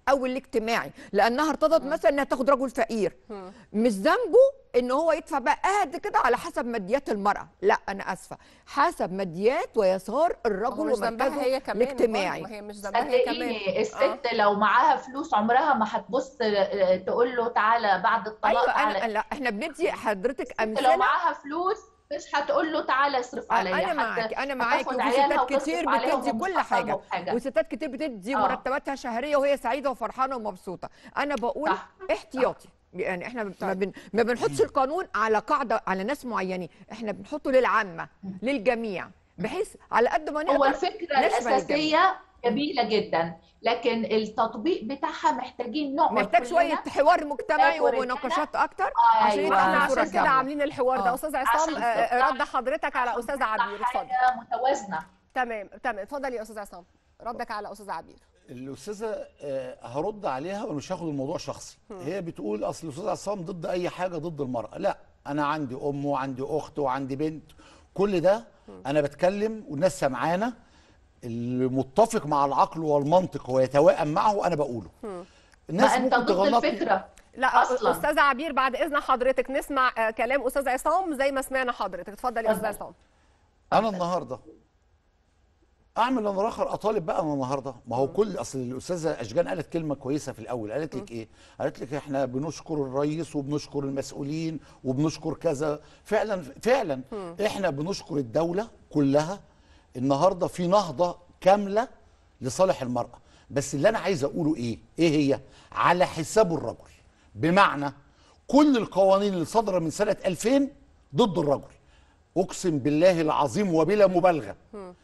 او الاجتماعي لانها ارتضت مثلا انها تاخد رجل فقير مش ذنبه ان هو يدفع بقى قد كده على حسب ماديات المراه لا انا اسفه حسب ماديات ويسار الرجل هو مش ذنبها ومركزه هي كمان الاجتماعي برضه، ما هي مش ذنبها هي كمان صدقيني الست لو معاها فلوس عمرها ما هتبص آه، تقول له تعالى بعد الطلاق ايوه تعالى انا لا احنا بندي حضرتك لو امثله معاها فلوس مش هتقول له تعالى اصرف عليا انا هت- معاك انا معاك هتاخد وفي عيالها ستات كتير وتصرف عليهم بتدي ومش كل هتطلبوا حاجه بحاجة. وستات كتير بتدي آه. مرتباتها شهريه وهي سعيده وفرحانه ومبسوطه انا بقول صح. احتياطي يعني احنا ما, بن... ما بنحطش القانون على قاعده على ناس معينين احنا بنحطه للعامه للجميع بحيث على قد ما هو نقدر الفكره نشمل الجميع. الاساسيه جميله جدا لكن التطبيق بتاعها محتاجين نقعد محتاج كلنا. شويه حوار مجتمعي ورجالة. ومناقشات اكتر عشان أيوة. يبقى احنا في صورة عشان كده كاملة. عاملين الحوار ده آه. استاذ عصام عشان آه، تطلع- رد حضرتك على استاذ عبير اتفضل حاجه متوازنه تمام تمام اتفضل يا استاذ عصام ردك على استاذ عبير الاستاذه آه، هرد عليها ومش هاخد الموضوع شخصي هي بتقول اصل الاستاذ عصام ضد اي حاجه ضد المراه لا انا عندي ام وعندي اخت وعندي بنت كل ده انا بتكلم والناس سمعانا المتفق مع العقل والمنطق ويتوائم معه انا بقوله الناس ما انت ممكن ضد تغلطني الفكره لا أصلاً. استاذ عبير بعد اذن حضرتك نسمع آه، كلام استاذ عصام زي ما سمعنا حضرتك اتفضل يا استاذ اتفضل. عصام انا النهارده اعمل انا اخر اطالب بقى انا النهارده ما هو كل اصل الاستاذه اشجان قالت كلمه كويسه في الاول قالت لك ايه قالت لك احنا بنشكر الرئيس وبنشكر المسؤولين وبنشكر كذا فعلا فعلا احنا بنشكر الدوله كلها النهارده في نهضه كامله لصالح المراه بس اللي انا عايز اقوله ايه ايه هي على حساب الرجل بمعنى كل القوانين اللي صادره من سنه 2000 ضد الرجل اقسم بالله العظيم وبلا مبالغه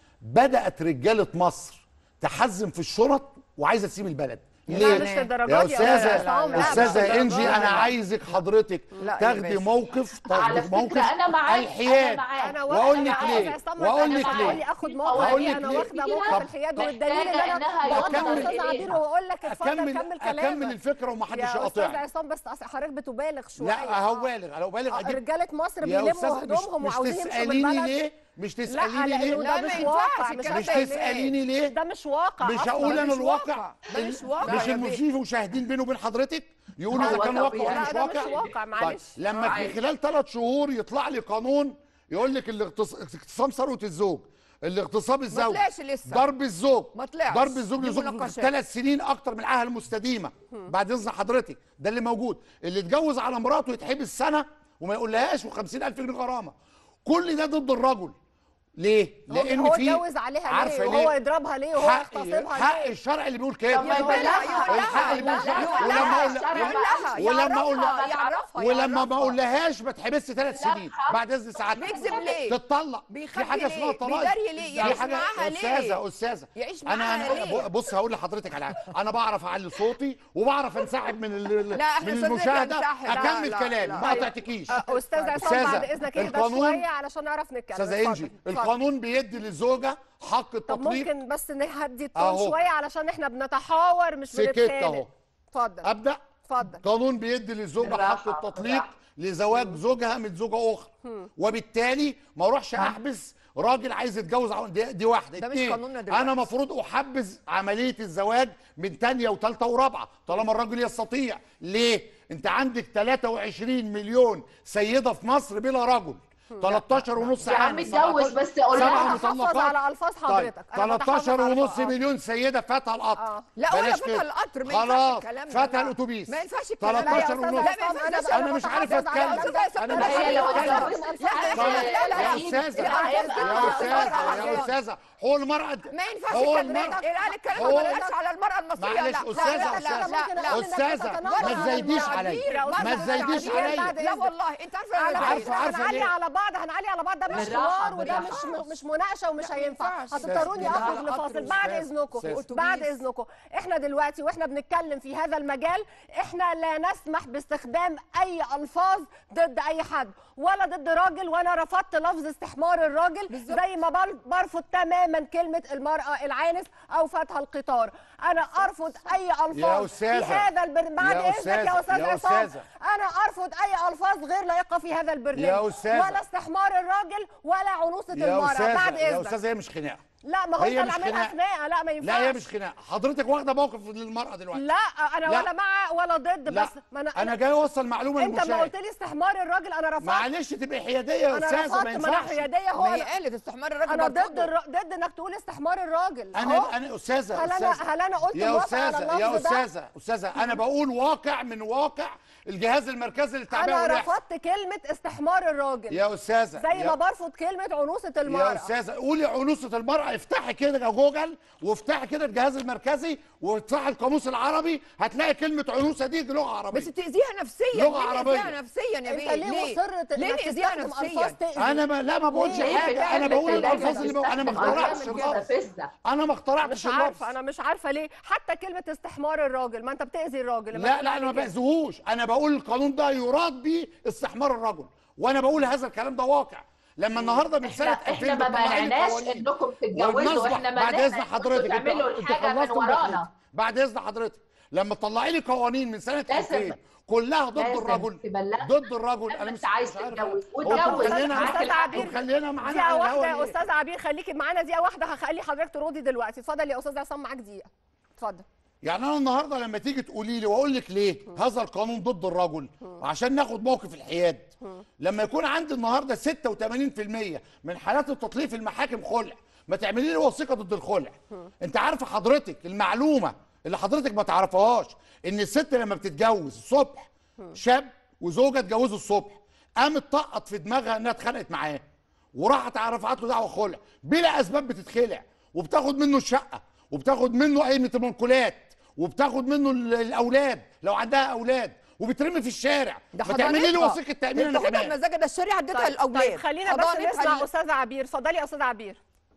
بدات رجاله مصر تحزم في الشرط وعايزه تسيب البلد لا مش للدرجه يا دي استاذه عصام، لا، مش استاذه للدرجة انجي دي. انا عايزك حضرتك لا يا تاخدي باشا. موقف على تاخدي موقف فكره انا معاك الحياد انا معاك انا وأقول واخدة- لك أنا ليه؟ عايزة أصلاً وأقول أنا لك بقول ليه؟ لي اخد وأقول موقف لك انا ليه؟ واخده طب موقف الحياد والدليل ان محتاجة انا إنها بقدر يفضل استاذ عبير إليها. واقول لك اتفضل اكمل كمل اكمل كلامك الفكره ومحدش يا استاذ يقاطعني عصام بس أصل حضرتك بتبالغ شويه لا هبالغ انا ببالغ آه، اجيب رجاله مصر يا بيلموا أستاذ مش, هدومهم مش وعاوزين يمشوا من تساليني البلد ليه مش لا تساليني لانه ليه ده لا، مش ما واقع ينفعش مش الكلام مش عارفة ليه. تساليني ليه ده مش واقع مش أصلاً. هقول انا مش الواقع واقع. ده مش واقع مش يا المشرفين مشاهدين بيني وبين حضرتك يقولوا هو اذا كان واقع طبيعي. ولا لا، مش ده مش واقع واقع، معلش. طيب لما في خلال ثلاث شهور يطلع لي قانون يقول لك الاغتص- اغتصام ثروه الزوج الاغتصاب الزوج طلعش لسه. ضرب الزوج ما طلعش. ضرب الزوج دي لزوج مناقشات. ثلاث سنين اكتر من العاهه المستديمه بعد اذن حضرتك ده اللي موجود اللي اتجوز على مراته يتحبس سنه وما يقولهاش و50000 جنيه غرامه كل ده ضد الرجل ليه؟ هو- لان هو في اتجوز عليها عارفة ليه وهو يضربها ليه وهو حق يغتصبها حق ليه الشرع اللي بيقول كده طب ما يقول لها يقول الحق اللي بيقول لها كده يقول ولما لها اقول يقول لها ولما اقول يعرفها يعرفها ولما ما يعرفها. اقولهاش بتحبس ثلاث سنين بعد اذن ساعتك بيكذب ليه؟ تتطلق في بيخبي حاجه ليه؟ اسمها طلاق بيداري ليه؟ في يعيش حاجه معاها ليه؟ استاذه استاذه يعيش انا معاها انا ليه؟ بص هقول لحضرتك على حاجه انا بعرف اعلي صوتي وبعرف انسحب من ال- لا، إحنا من صدقك المشاهده انسحب. لا، اكمل لا، كلامي لا. ما قطعتكيش آه، استاذ عصام أستاذة، بعد اذنك اهدى القانون- شويه علشان نعرف نتكلم استاذه اتفضل، انجي اتفضل. القانون بيدي للزوجه حق طب التطليق ممكن بس نهدي التون أهو. شويه علشان احنا بنتحاور مش سكت بنتخانق أهو. اتفضل ابدا اتفضل قانون بيدي للزوجه بالراحة، حق التطليق بالراحة. لزواج زوجها من زوجه اخرى وبالتالي ما اروحش احبس راجل عايز يتجوز عن- دي, دي واحده ده مش اتنين، قانوننا دلوقتي. انا مفروض احبذ عمليه الزواج من تانية وثالثه ورابعه طالما الراجل يستطيع ليه انت عندك 23 مليون سيده في مصر بلا رجل 13 ونص يا عم اتجوز بس قول سبعة لها بحافظ مطلقات. على ألفاظ حضرتك. أنا طيب بتحافظ 13 على ونص ألفاظ. مليون سيده فاتها القطر آه. لا ولا بلاش فتح كده. القطر ما ينفعش خلاص الكلام ده فتح لا. الاتوبيس ما ينفعش الكلام ده. 13 لا يا ونص أستاذ عصام، أنا- انا مش عارف بتحافظ على اتكلم ألفاظ. انا لا، مش هي لو عارف اتكلم اتكلمت لا، طيب، لا، لا، يا لا. استاذه لا، يا لا، استاذه يا لا. استاذه هو المراه ما ينفعش هو الكلام المرأة ده قال الكلام هو- ما بلاش على المرأة المصرية معلش لا استاذه لا لا استاذه لا لا استاذه ما تزايديش عليا ما تزايديش عليا لا والله انت عارفه على أنا عارفة- فكره عارفة هنعلي ليه؟ على بعض هنعلي على بعض ده مش بالراحة، حوار وده بالراحة. مش مش مناقشه ومش ما هينفع ينفعش. هتضطروني أستاذ، اخرج بالراحة، لفاصل بعد أستاذ، اذنكم أستاذ. بعد اذنكم احنا دلوقتي واحنا بنتكلم في هذا المجال احنا لا نسمح باستخدام اي الفاظ ضد اي حد ولا ضد راجل وانا رفضت لفظ استحمار الراجل زي ما بل- برفض تماما كلمه المراه العانس او فتح القطار انا ارفض اي الفاظ يا أستاذة. في هذا البرنامج بعد يا اذنك يا أستاذة، استاذ يا عصام أستاذة. انا ارفض اي الفاظ غير لائقه في هذا البرنامج يا أستاذة. ولا استحمار الراجل ولا عنوسه يا المراه استاذه بعد يا اذنك استاذه هي مش خناقه لا ما هو هي انت مش اللي عاملها خناقة. خناقه لا ما ينفعش لا هي مش خناقه حضرتك واخده موقف للمراه دلوقتي لا انا لا. ولا مع ولا ضد لا بس ما انا انا جاي اوصل معلومه انت ما للمشاهد قلت لي استحمار الراجل انا رفضت معلش تبقى حياديه يا انا استاذه رفضت ما ما انا ينفعش حياديه هو ما هي انا, قالت استحمار الراجل أنا ضد برفضه. الر... ضد انك تقول استحمار الراجل أهو. انا انا استاذه هل انا استاذه هل انا قلت يا موافقة على استاذه يا اللفظ ده؟ استاذه استاذه انا بقول واقع من واقع الجهاز المركزي للتعبئه انا والإحصاء رفضت كلمه استحمار الراجل يا استاذه زي يا- ما برفض كلمه عنوسه يا المراه استاذه قولي عنوسه المراه افتحي كده جوجل وافتحي كده الجهاز المركزي وافتحي القاموس العربي هتلاقي كلمه عنوسه دي لغه عربيه بس تأذيها نفسيا لغة ليه عربية. تأذيها نفسيا يا انت بيه ليه مصر ليه انك تأذيها تستخدم نفسيا الفاظ تأذي انا ما لا ما بقولش ليه حاجه انا بقول الالفاظ اللي بقول انا ما اخترعتش بتعمل اللفظ فزة انا ما اخترعتش مش عارفه اللفظ انا مش عارفه ليه حتى كلمه استحمار الراجل ما انت بتاذي الراجل لما لا تقول لا انا ما عليه كده. باذيهوش انا بقول القانون ده يراد بيه استحمار الرجل وانا بقول هذا الكلام ده واقع لما النهارده من سنه احنا 2000 احنا ما بتطلعي لي منعناش قوانين. انكم تتجوزوا والنصب- احنا بعد منعنا اذن انكم حضرتك انت تعملوا انت الحاجه من خلصت ورانا مداخلتي. بعد اذن حضرتك لما تطلعي لي قوانين من سنه لازم- 2000 كلها ضد لازم الرجل تبلغ ضد الرجل لما انا انت مش عايز مش عارف. تتجوز هو واتجوز خلينا معاك معاك الحق. وخلينا معانا دقيقه على واحده الهوا يا ليه؟ استاذ عبير خليكي معانا دقيقه واحده هخلي حضرتك تردي دلوقتي اتفضل يا استاذ عصام معاك دقيقه اتفضل يعني انا النهارده لما تيجي تقولي لي واقول لك ليه هذا القانون ضد الرجل عشان ناخد موقف الحياد لما يكون عندي النهارده 86% من حالات التطليق في المحاكم خلع ما تعملي لي وثيقه ضد الخلع انت عارفه حضرتك المعلومه اللي حضرتك ما تعرفهاش ان الست لما بتتجوز الصبح شاب وزوجه اتجوزوا الصبح قامت طقط في دماغها انها اتخانقت معاه وراحت رفعت له دعوه خلع بلا اسباب بتتخلع وبتاخد منه الشقه وبتاخد منه قيمه المنقولات وبتاخد منه ال- الاولاد لو عندها اولاد وبترمي في الشارع ده ما تعملي لي حضانتها. وثيقه تامين انا بتاخدها كمان بمزاجها ده الشريعه اديتها طيب, الاولاد طيب خلينا بس حضانتها نسمع ال- استاذ عبير اتفضلي يا استاذ عبير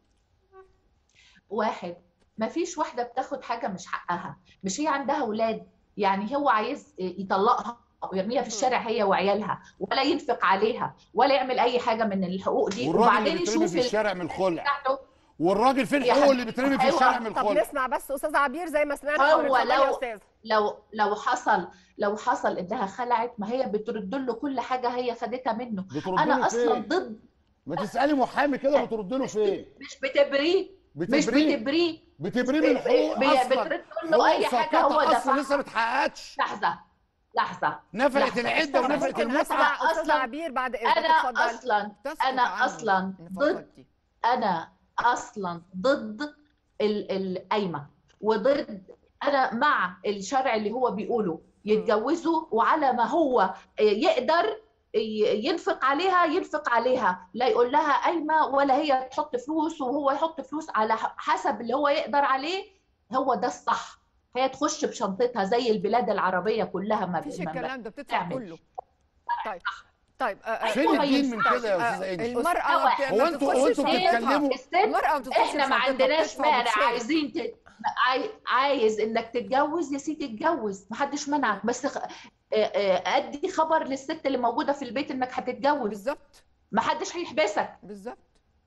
واحد ما فيش واحده بتاخد حاجه مش حقها مش هي عندها اولاد يعني هو عايز يطلقها ويرميها في الشارع هي وعيالها ولا ينفق عليها ولا يعمل اي حاجه من الحقوق دي والراجل وبعدين اللي بيترمي يشوف في الشارع من الخلع بتاعته والراجل فين يا حقوقه حبيبي. اللي بيترمي في أيوة. الشارع من طب الخلع نسمع بس استاذ عبير زي ما سمعنا هو حضرتك. اتفضلي يا لو- استاذ لو لو حصل لو حصل انها خلعت ما هي بترد له كل حاجه هي خدتها منه بترد له انا اصلا فين؟ ضد ما تسالي محامي كده بترد له فين مش بتبريه مش بتبريه بتبريه بتبريه من الحقوق بي- اصلا بترد له اي حقوق حاجه هو ساقطة اصلا دفعها لسه ما اتحققتش لحظه لحظه نفقت لحظة. العده استنى. ونفقت ممكن المتعه اسمع استاذ أصلاً عبير بعد اذنك انا اتفضلي اصلا تسكت أنا عنه أصلاً النفقات ضد- دي. انا اصلا ضد ال- القايمه وضد انا مع الشرع اللي هو بيقوله يتجوزوا وعلى ما هو يقدر ي- ينفق عليها ينفق عليها لا يقول لها قايمه ولا هي تحط فلوس وهو يحط فلوس على ح- حسب اللي هو يقدر عليه هو ده الصح هي تخش بشنطتها زي البلاد العربيه كلها ما مفيش ما- الكلام ده بتدفع تعمل. كله طيب طيب آه، آه، فين أيوة، الدين من ينفعش. كده يا استاذه انجي المرأة ما بت- هو ما انتوا- بتدخلش هو انتوا شنطتها. بتتكلموا- الست المرأة ما بتدخلش احنا ما شنطتها، عندناش بتدفع مانع وبتشيل. عايزين ت... عاي... عايز انك تتجوز يا سيدي اتجوز محدش منعك بس خ... آه، آه، ادي خبر للست اللي موجوده في البيت انك هتتجوز بالظبط محدش هيحبسك بالظبط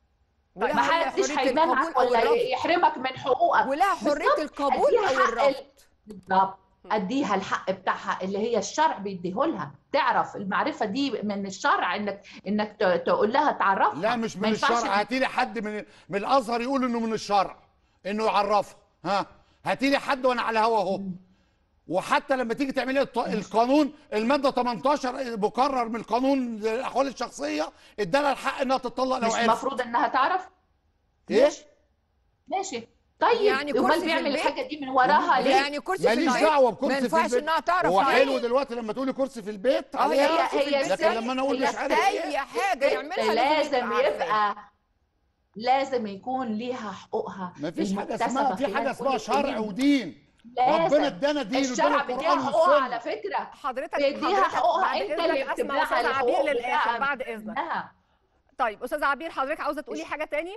طيب، ولها محدش حرية هيمنعك القبول أو ولا الرفض. يحرمك من حقوقك ولها حرية بالظبط. القبول أديها أو حق الرفض بالظبط اديها الحق بتاعها اللي هي الشرع بيديهولها تعرف المعرفه دي من الشرع انك انك ت- تقول لها تعرفها لا مش ما من ينفعش الشرع هاتي لي حد من من الازهر يقول انه من الشرع انه يعرفها ها هاتي لي حد وانا على هوا اهو وحتى لما تيجي تعملي الط- القانون الماده 18 مقرر من القانون الاحوال الشخصيه ادالها الحق انها تطلق لو مش عرفت المفروض انها تعرف ايه ماشي ماشي طيب يعني كرسي امال في بيعمل البيت؟ الحاجه دي من وراها ليه؟ يعني كرسي في ماليش البيت دعوه بكرسي ما في ينفعش البيت انها تعرف هو يعني. حلو دلوقتي لما تقولي كرسي في البيت اه عليها هي هي لكن لما انا اقول مش عارف ايه اي حاجه يعملها لازم عارفاه. يبقى لازم يكون ليها حقوقها مفيش حاجه المكتسبة اسمها في خلال حاجه اسمها كل شرع سنين. ودين لازم. ربنا ادانا دين الشرع وادانا بيديها القران حقوقها على والسنه فكره حضرتك بيديها حضرتك حقوقها بعد انت إذنك اللي اسمع بتبنيها استاذ عبير الحقوق للاخر بتاعها بعد اذنك منها. طيب استاذ عبير حضرتك عاوزه تقولي حاجه تاني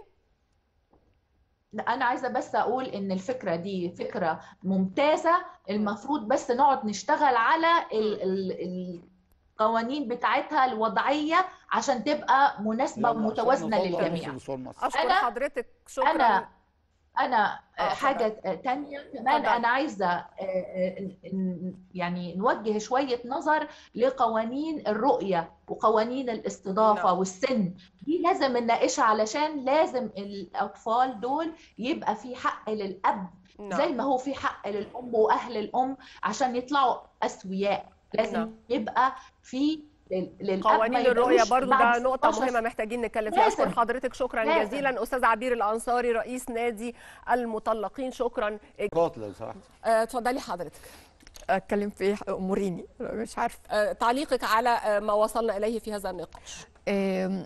لا انا عايزه بس اقول ان الفكره دي فكره ممتازه المفروض بس نقعد نشتغل على ال ال القوانين بتاعتها الوضعيه عشان تبقى مناسبه ومتوازنه للجميع اشكر أنا- حضرتك شكرا انا انا آه، حاجه تانية كمان اتفضل. انا عايزه آه، آه، ن- يعني نوجه شويه نظر لقوانين الرؤيه وقوانين الاستضافه نعم. والسن دي لازم نناقشها علشان لازم الاطفال دول يبقى في حق للاب زي نعم ما هو في حق للام واهل الام عشان يطلعوا اسوياء لازم نعم. يبقى في لل- للاب ما قوانين الرؤية يبقوش برضو ده بعد نقطة 16 مهمة محتاجين نتكلم فيها لازم. أشكر حضرتك شكرا لازم. جزيلا أستاذ عبير الأنصاري رئيس نادي المطلقين شكرا قاط لو سمحت آه، اتفضلي حضرتك اتكلم في ايه اموريني مش عارفه آه، تعليقك على آه، ما وصلنا إليه في هذا النقاش آم،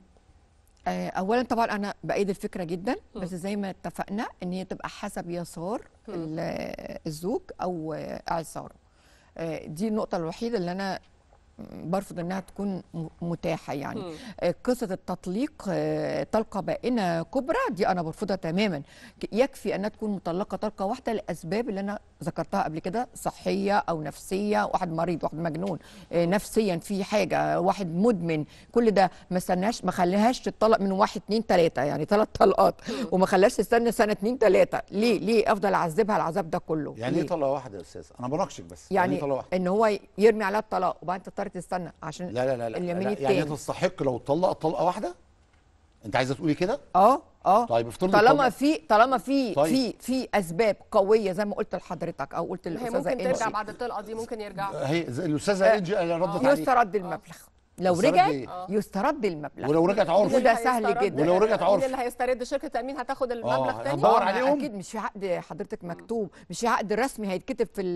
آه، اولا طبعا انا بايد الفكره جدا بس زي ما اتفقنا ان هي تبقى حسب يسار ال- الزوج او آه، اعساره آه، دي النقطه الوحيده اللي انا برفض انها تكون م- متاحه يعني آه، قصه التطليق آه، طلقه بائنه كبرى دي انا برفضها تماما ك- يكفي انها تكون مطلقه طلقه واحده لاسباب اللي انا ذكرتها قبل كده صحيه او نفسيه واحد مريض واحد مجنون آه، نفسيا في حاجه واحد مدمن كل ده ما استناش ما خليهاش تطلق من واحد اتنين تلاته يعني ثلاث طلقات وما خلاش تستنى سنه اتنين تلاته ليه ليه افضل اعذبها العذاب ده كله يعني ليه؟ ايه طلقه واحده يا استاذ انا بناقشك بس يعني ايه طلقه واحده ان هو يرمي عليها الطلاق وبعدين تضطر تستنى عشان لا لا لا, لا, اليمين لا التاني يعني تستحق لو اتطلقت طلقه واحده انت عايزه تقولي كده اه اه طيب افترضي طالما الطلقة- في طالما في طيب. في في اسباب قويه زي ما قلت لحضرتك او قلت هي للاستاذه ممكن ترجع إنجي، بعد الطلقه دي ممكن يرجعوا هي زي الاستاذه انجي اللي ردت عليك يسترد المبلغ لو يسترد رجعت إيه؟ يسترد المبلغ ولو رجعت عرفي وده مين اللي سهل هيسترد- جدا. ولو رجعت مين عرفي؟ اللي هيسترد شركه تامين هتاخد المبلغ آه، تاني هتدور آه، عليهم؟ اكيد مش في عقد حضرتك مكتوب مش في عقد رسمي هيتكتب في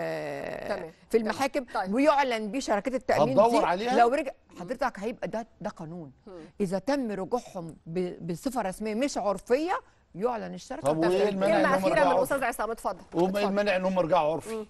ال- تمام. في المحاكم طيب. ويعلن بيه شركات التامين هتدور دي عليها؟ لو رجع حضرتك هيبقى ده ده قانون اذا تم رجوعهم ب- بصفه رسميه مش عرفيه يعلن الشركه طب وإيه وتستلم. المانع كلمه إن هم اخيره من يرجعوا الاستاذ عصام اتفضل وهم ايه اتفضل. المانع ان هم يرجعوا عرفي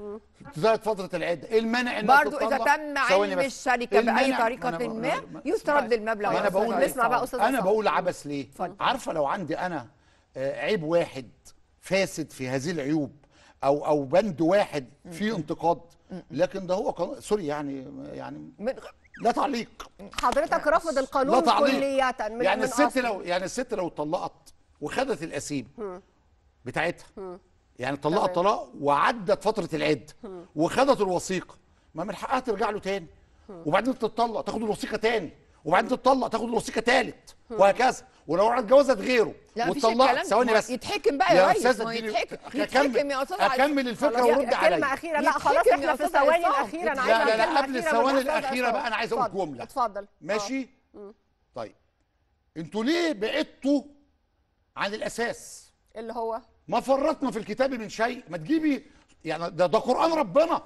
انتهت فتره العده ايه المانع انها برضو اذا تطلق؟ تم ثواني علم بس. الشركه إيه باي المانع؟ طريقه ما أنا بقول- ما ما- يسترد المبلغ ما انا بقول والسلام. نسمع بقى أستاذ انا عصام. بقول عبث ليه اتفضل. عارفه لو عندي انا آه، عيب واحد فاسد في هذه العيوب او او بند واحد فيه انتقاد لكن ده هو قانون سوري يعني يعني من- لا تعليق حضرتك رافض لا القانون تعليق كلية من يعني من الست أصله. لو يعني الست لو طلقت وخدت الاسيب بتاعتها يعني طلقت تمام. طلاق وعدت فتره العده وخدت الوثيقه ما من حقها ترجع له تاني وبعدين تتطلق تاخد الوثيقه تاني وبعدين تتطلق تاخد الوثيقه تالت وهكذا ولو اتجوزت غيره لا مفيش واتطلقت الكلام ثواني ما بس يتحكم بقى يا يا ريس استاذه ما اديني يتحكم أكمل- يتحكم يا استاذ عزيز. اكمل الفكره خلاص، ورد عليا كلمة أخيرة لا يتحكم خلاص يا احنا في أستاذ الثواني عصام. الأخيرة أنا لا، عايزة لا، لا، كلمة قبل أخيرة من الثواني الأستاذ الأخيرة عصام. بقى أنا عايز أقول اتفضل، جملة. اتفضل ماشي طيب انتوا ليه بعدتوا عن الاساس آه، اللي هو ما فرطنا في الكتاب من شيء ما تجيبي يعني ده ده قران ربنا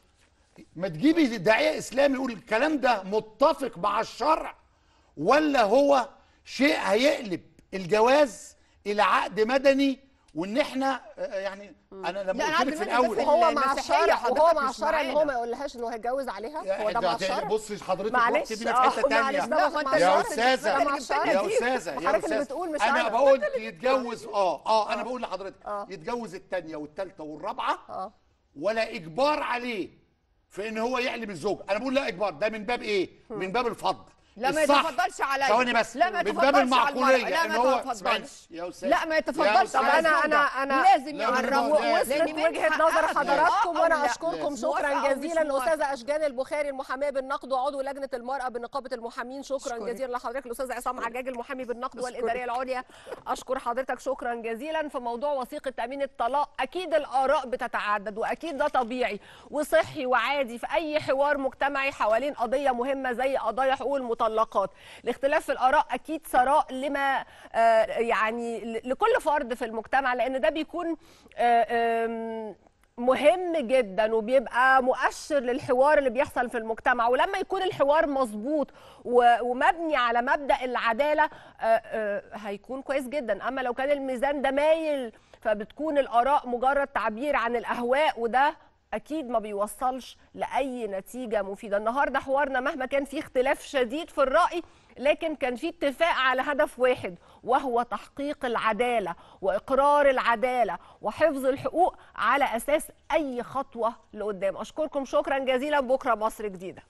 ما تجيبي داعيه اسلامي يقول الكلام ده متفق مع الشرع ولا هو شيء هيقلب الجواز الى عقد مدني وان احنا آه، يعني انا لما لا، قلت العقد لك في المدني ده الاول في وهو مع المسيحية الشرع حضرتك وهو مع مش الشرع ان هو معانا. ما يقولهاش ان هو هيتجوز عليها هو ده مع الشرع بص حضرتك معلش رحت بينا في حته آه، معلش ثانيه ده لا، مش ما مع أنت يا الشرع، استاذه ده مع الشرع. يا استاذه يا حضرتك اللي استاذه بتقول مش انا أنا. بقول يتجوز اه اه انا بقول آه. لحضرتك يتجوز الثانيه والثالثه والرابعه اه ولا اجبار عليه في ان هو يعلم الزوج انا بقول لا اجبار ده من باب ايه من باب الفضل لا ما الصح. يتفضلش عليا ثواني بس لا ما من يتفضلش باب على المعقوليه المرأة. لا ان ما هو يتفضلش. اسمعني يا استاذ لا ما يا يتفضلش أستاذ. على أنا- الزوجة. أنا- أنا- لازم لا، يقربوا لا، وصلت لأن من وجهه حقها نظر تختار حضراتكم أو وانا لا. اشكركم موافقة شكرا أو مش جزيلا موافقة. الاستاذه اشجان البخاري المحاميه بالنقد وعضو لجنه المراه بنقابه المحامين شكرا أشكرك. جزيلا لحضرتك الاستاذ عصام حجاج المحامي بالنقد أشكرك. والاداريه العليا اشكر حضرتك شكرا جزيلا في موضوع وثيقه تامين الطلاق اكيد الاراء بتتعدد واكيد ده طبيعي وصحي وعادي في اي حوار مجتمعي حوالين قضيه مهمه زي قضايا حقوق المطلقات الاختلاف في الاراء اكيد ثراء لما آه، يعني ل- لكل فرد في المجتمع لان ده بيكون آه، آم، مهم جدا وبيبقى مؤشر للحوار اللي بيحصل في المجتمع ولما يكون الحوار مظبوط و- ومبني على مبدأ العدالة آه، آه، هيكون كويس جدا أما لو كان الميزان ده مايل فبتكون الآراء مجرد تعبير عن الأهواء وده أكيد ما بيوصلش لأي نتيجة مفيدة النهاردة حوارنا مهما كان فيه اختلاف شديد في الرأي لكن كان في اتفاق على هدف واحد وهو تحقيق العدالة وإقرار العدالة وحفظ الحقوق على أساس أي خطوة لقدام أشكركم شكرا جزيلا بكرة مصر جديدة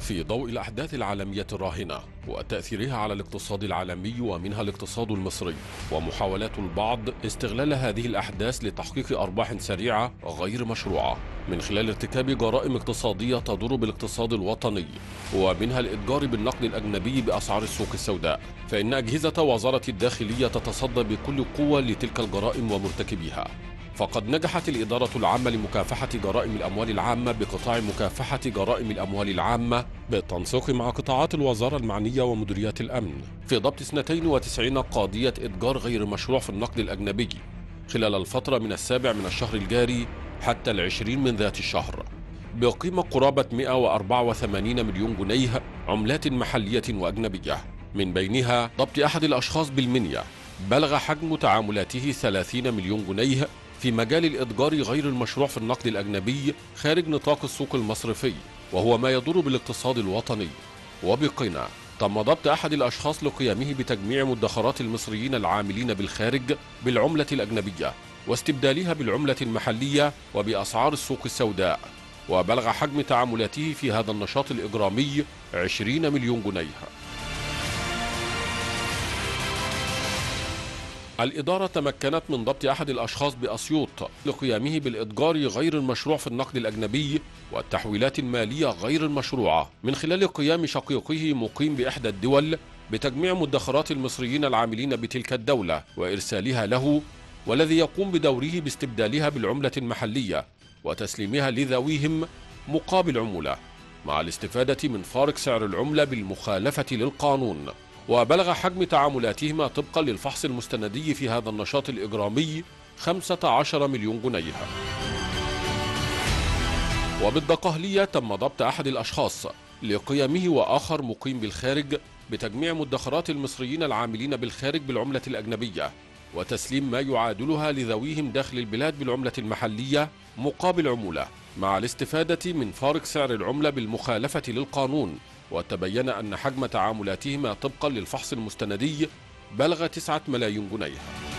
في ضوء الأحداث العالمية الراهنة وتأثيرها على الاقتصاد العالمي ومنها الاقتصاد المصري ومحاولات البعض استغلال هذه الأحداث لتحقيق أرباح سريعة غير مشروعة من خلال ارتكاب جرائم اقتصادية تضر بالاقتصاد الوطني ومنها الإتجار بالنقد الأجنبي بأسعار السوق السوداء فإن أجهزة وزارة الداخلية تتصدى بكل قوة لتلك الجرائم ومرتكبيها فقد نجحت الإدارة العامة لمكافحة جرائم الأموال العامة بقطاع مكافحة جرائم الأموال العامة بالتنسيق مع قطاعات الوزارة المعنية ومديريات الأمن في ضبط 92 قاضية إتجار غير مشروع في النقد الأجنبي خلال الفترة من السابع من الشهر الجاري حتى العشرين من ذات الشهر بقيمة قرابة 184 مليون جنيه عملات محلية وأجنبية من بينها ضبط أحد الأشخاص بالمنيا بلغ حجم تعاملاته 30 مليون جنيه في مجال الإتجار غير المشروع في النقد الأجنبي خارج نطاق السوق المصرفي وهو ما يضر بالاقتصاد الوطني وبقنا تم ضبط أحد الأشخاص لقيامه بتجميع مدخرات المصريين العاملين بالخارج بالعملة الأجنبية واستبدالها بالعملة المحلية وبأسعار السوق السوداء وبلغ حجم تعاملاته في هذا النشاط الإجرامي 20 مليون جنيه الإدارة تمكنت من ضبط أحد الأشخاص بأسيوط لقيامه بالإتجار غير المشروع في النقد الأجنبي والتحويلات المالية غير المشروعة من خلال قيام شقيقه مقيم بإحدى الدول بتجميع مدخرات المصريين العاملين بتلك الدولة وإرسالها له والذي يقوم بدوره باستبدالها بالعملة المحلية وتسليمها لذويهم مقابل عمولة مع الاستفادة من فارق سعر العملة بالمخالفة للقانون وبلغ حجم تعاملاتهما طبقا للفحص المستندي في هذا النشاط الإجرامي 15 مليون جنيه وبالدقهلية تم ضبط أحد الأشخاص لقيامه وآخر مقيم بالخارج بتجميع مدخرات المصريين العاملين بالخارج بالعملة الأجنبية وتسليم ما يعادلها لذويهم داخل البلاد بالعملة المحلية مقابل عمولة مع الاستفادة من فارق سعر العملة بالمخالفة للقانون وتبين أن حجم تعاملاتهما طبقا للفحص المستندي بلغ تسعة ملايين جنيه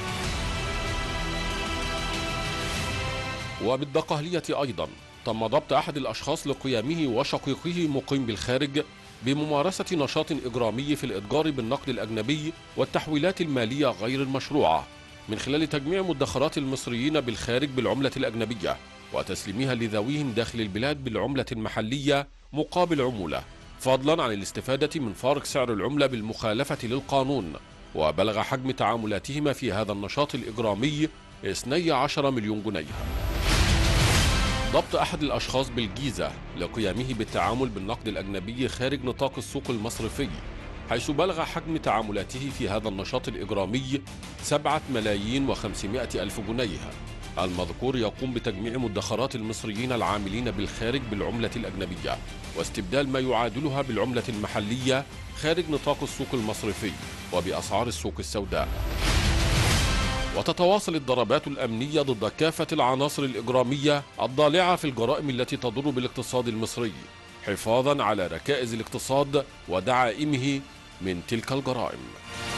وبالدقهلية أيضا تم ضبط أحد الأشخاص لقيامه وشقيقه مقيم بالخارج بممارسة نشاط إجرامي في الإتجار بالنقد الأجنبي والتحويلات المالية غير المشروعة من خلال تجميع مدخرات المصريين بالخارج بالعملة الأجنبية وتسليمها لذويهم داخل البلاد بالعملة المحلية مقابل عمولة فضلا عن الاستفادة من فارق سعر العملة بالمخالفة للقانون وبلغ حجم تعاملاتهما في هذا النشاط الإجرامي 12 مليون جنيه ضبط أحد الأشخاص بالجيزة لقيامه بالتعامل بالنقد الأجنبي خارج نطاق السوق المصرفي حيث بلغ حجم تعاملاته في هذا النشاط الإجرامي 7 ملايين وخمسمائة ألف جنيه المذكور يقوم بتجميع مدخرات المصريين العاملين بالخارج بالعملة الأجنبية واستبدال ما يعادلها بالعملة المحلية خارج نطاق السوق المصرفي وبأسعار السوق السوداء وتتواصل الضربات الأمنية ضد كافة العناصر الإجرامية الضالعة في الجرائم التي تضر بالاقتصاد المصري حفاظا على ركائز الاقتصاد ودعائمه من تلك الجرائم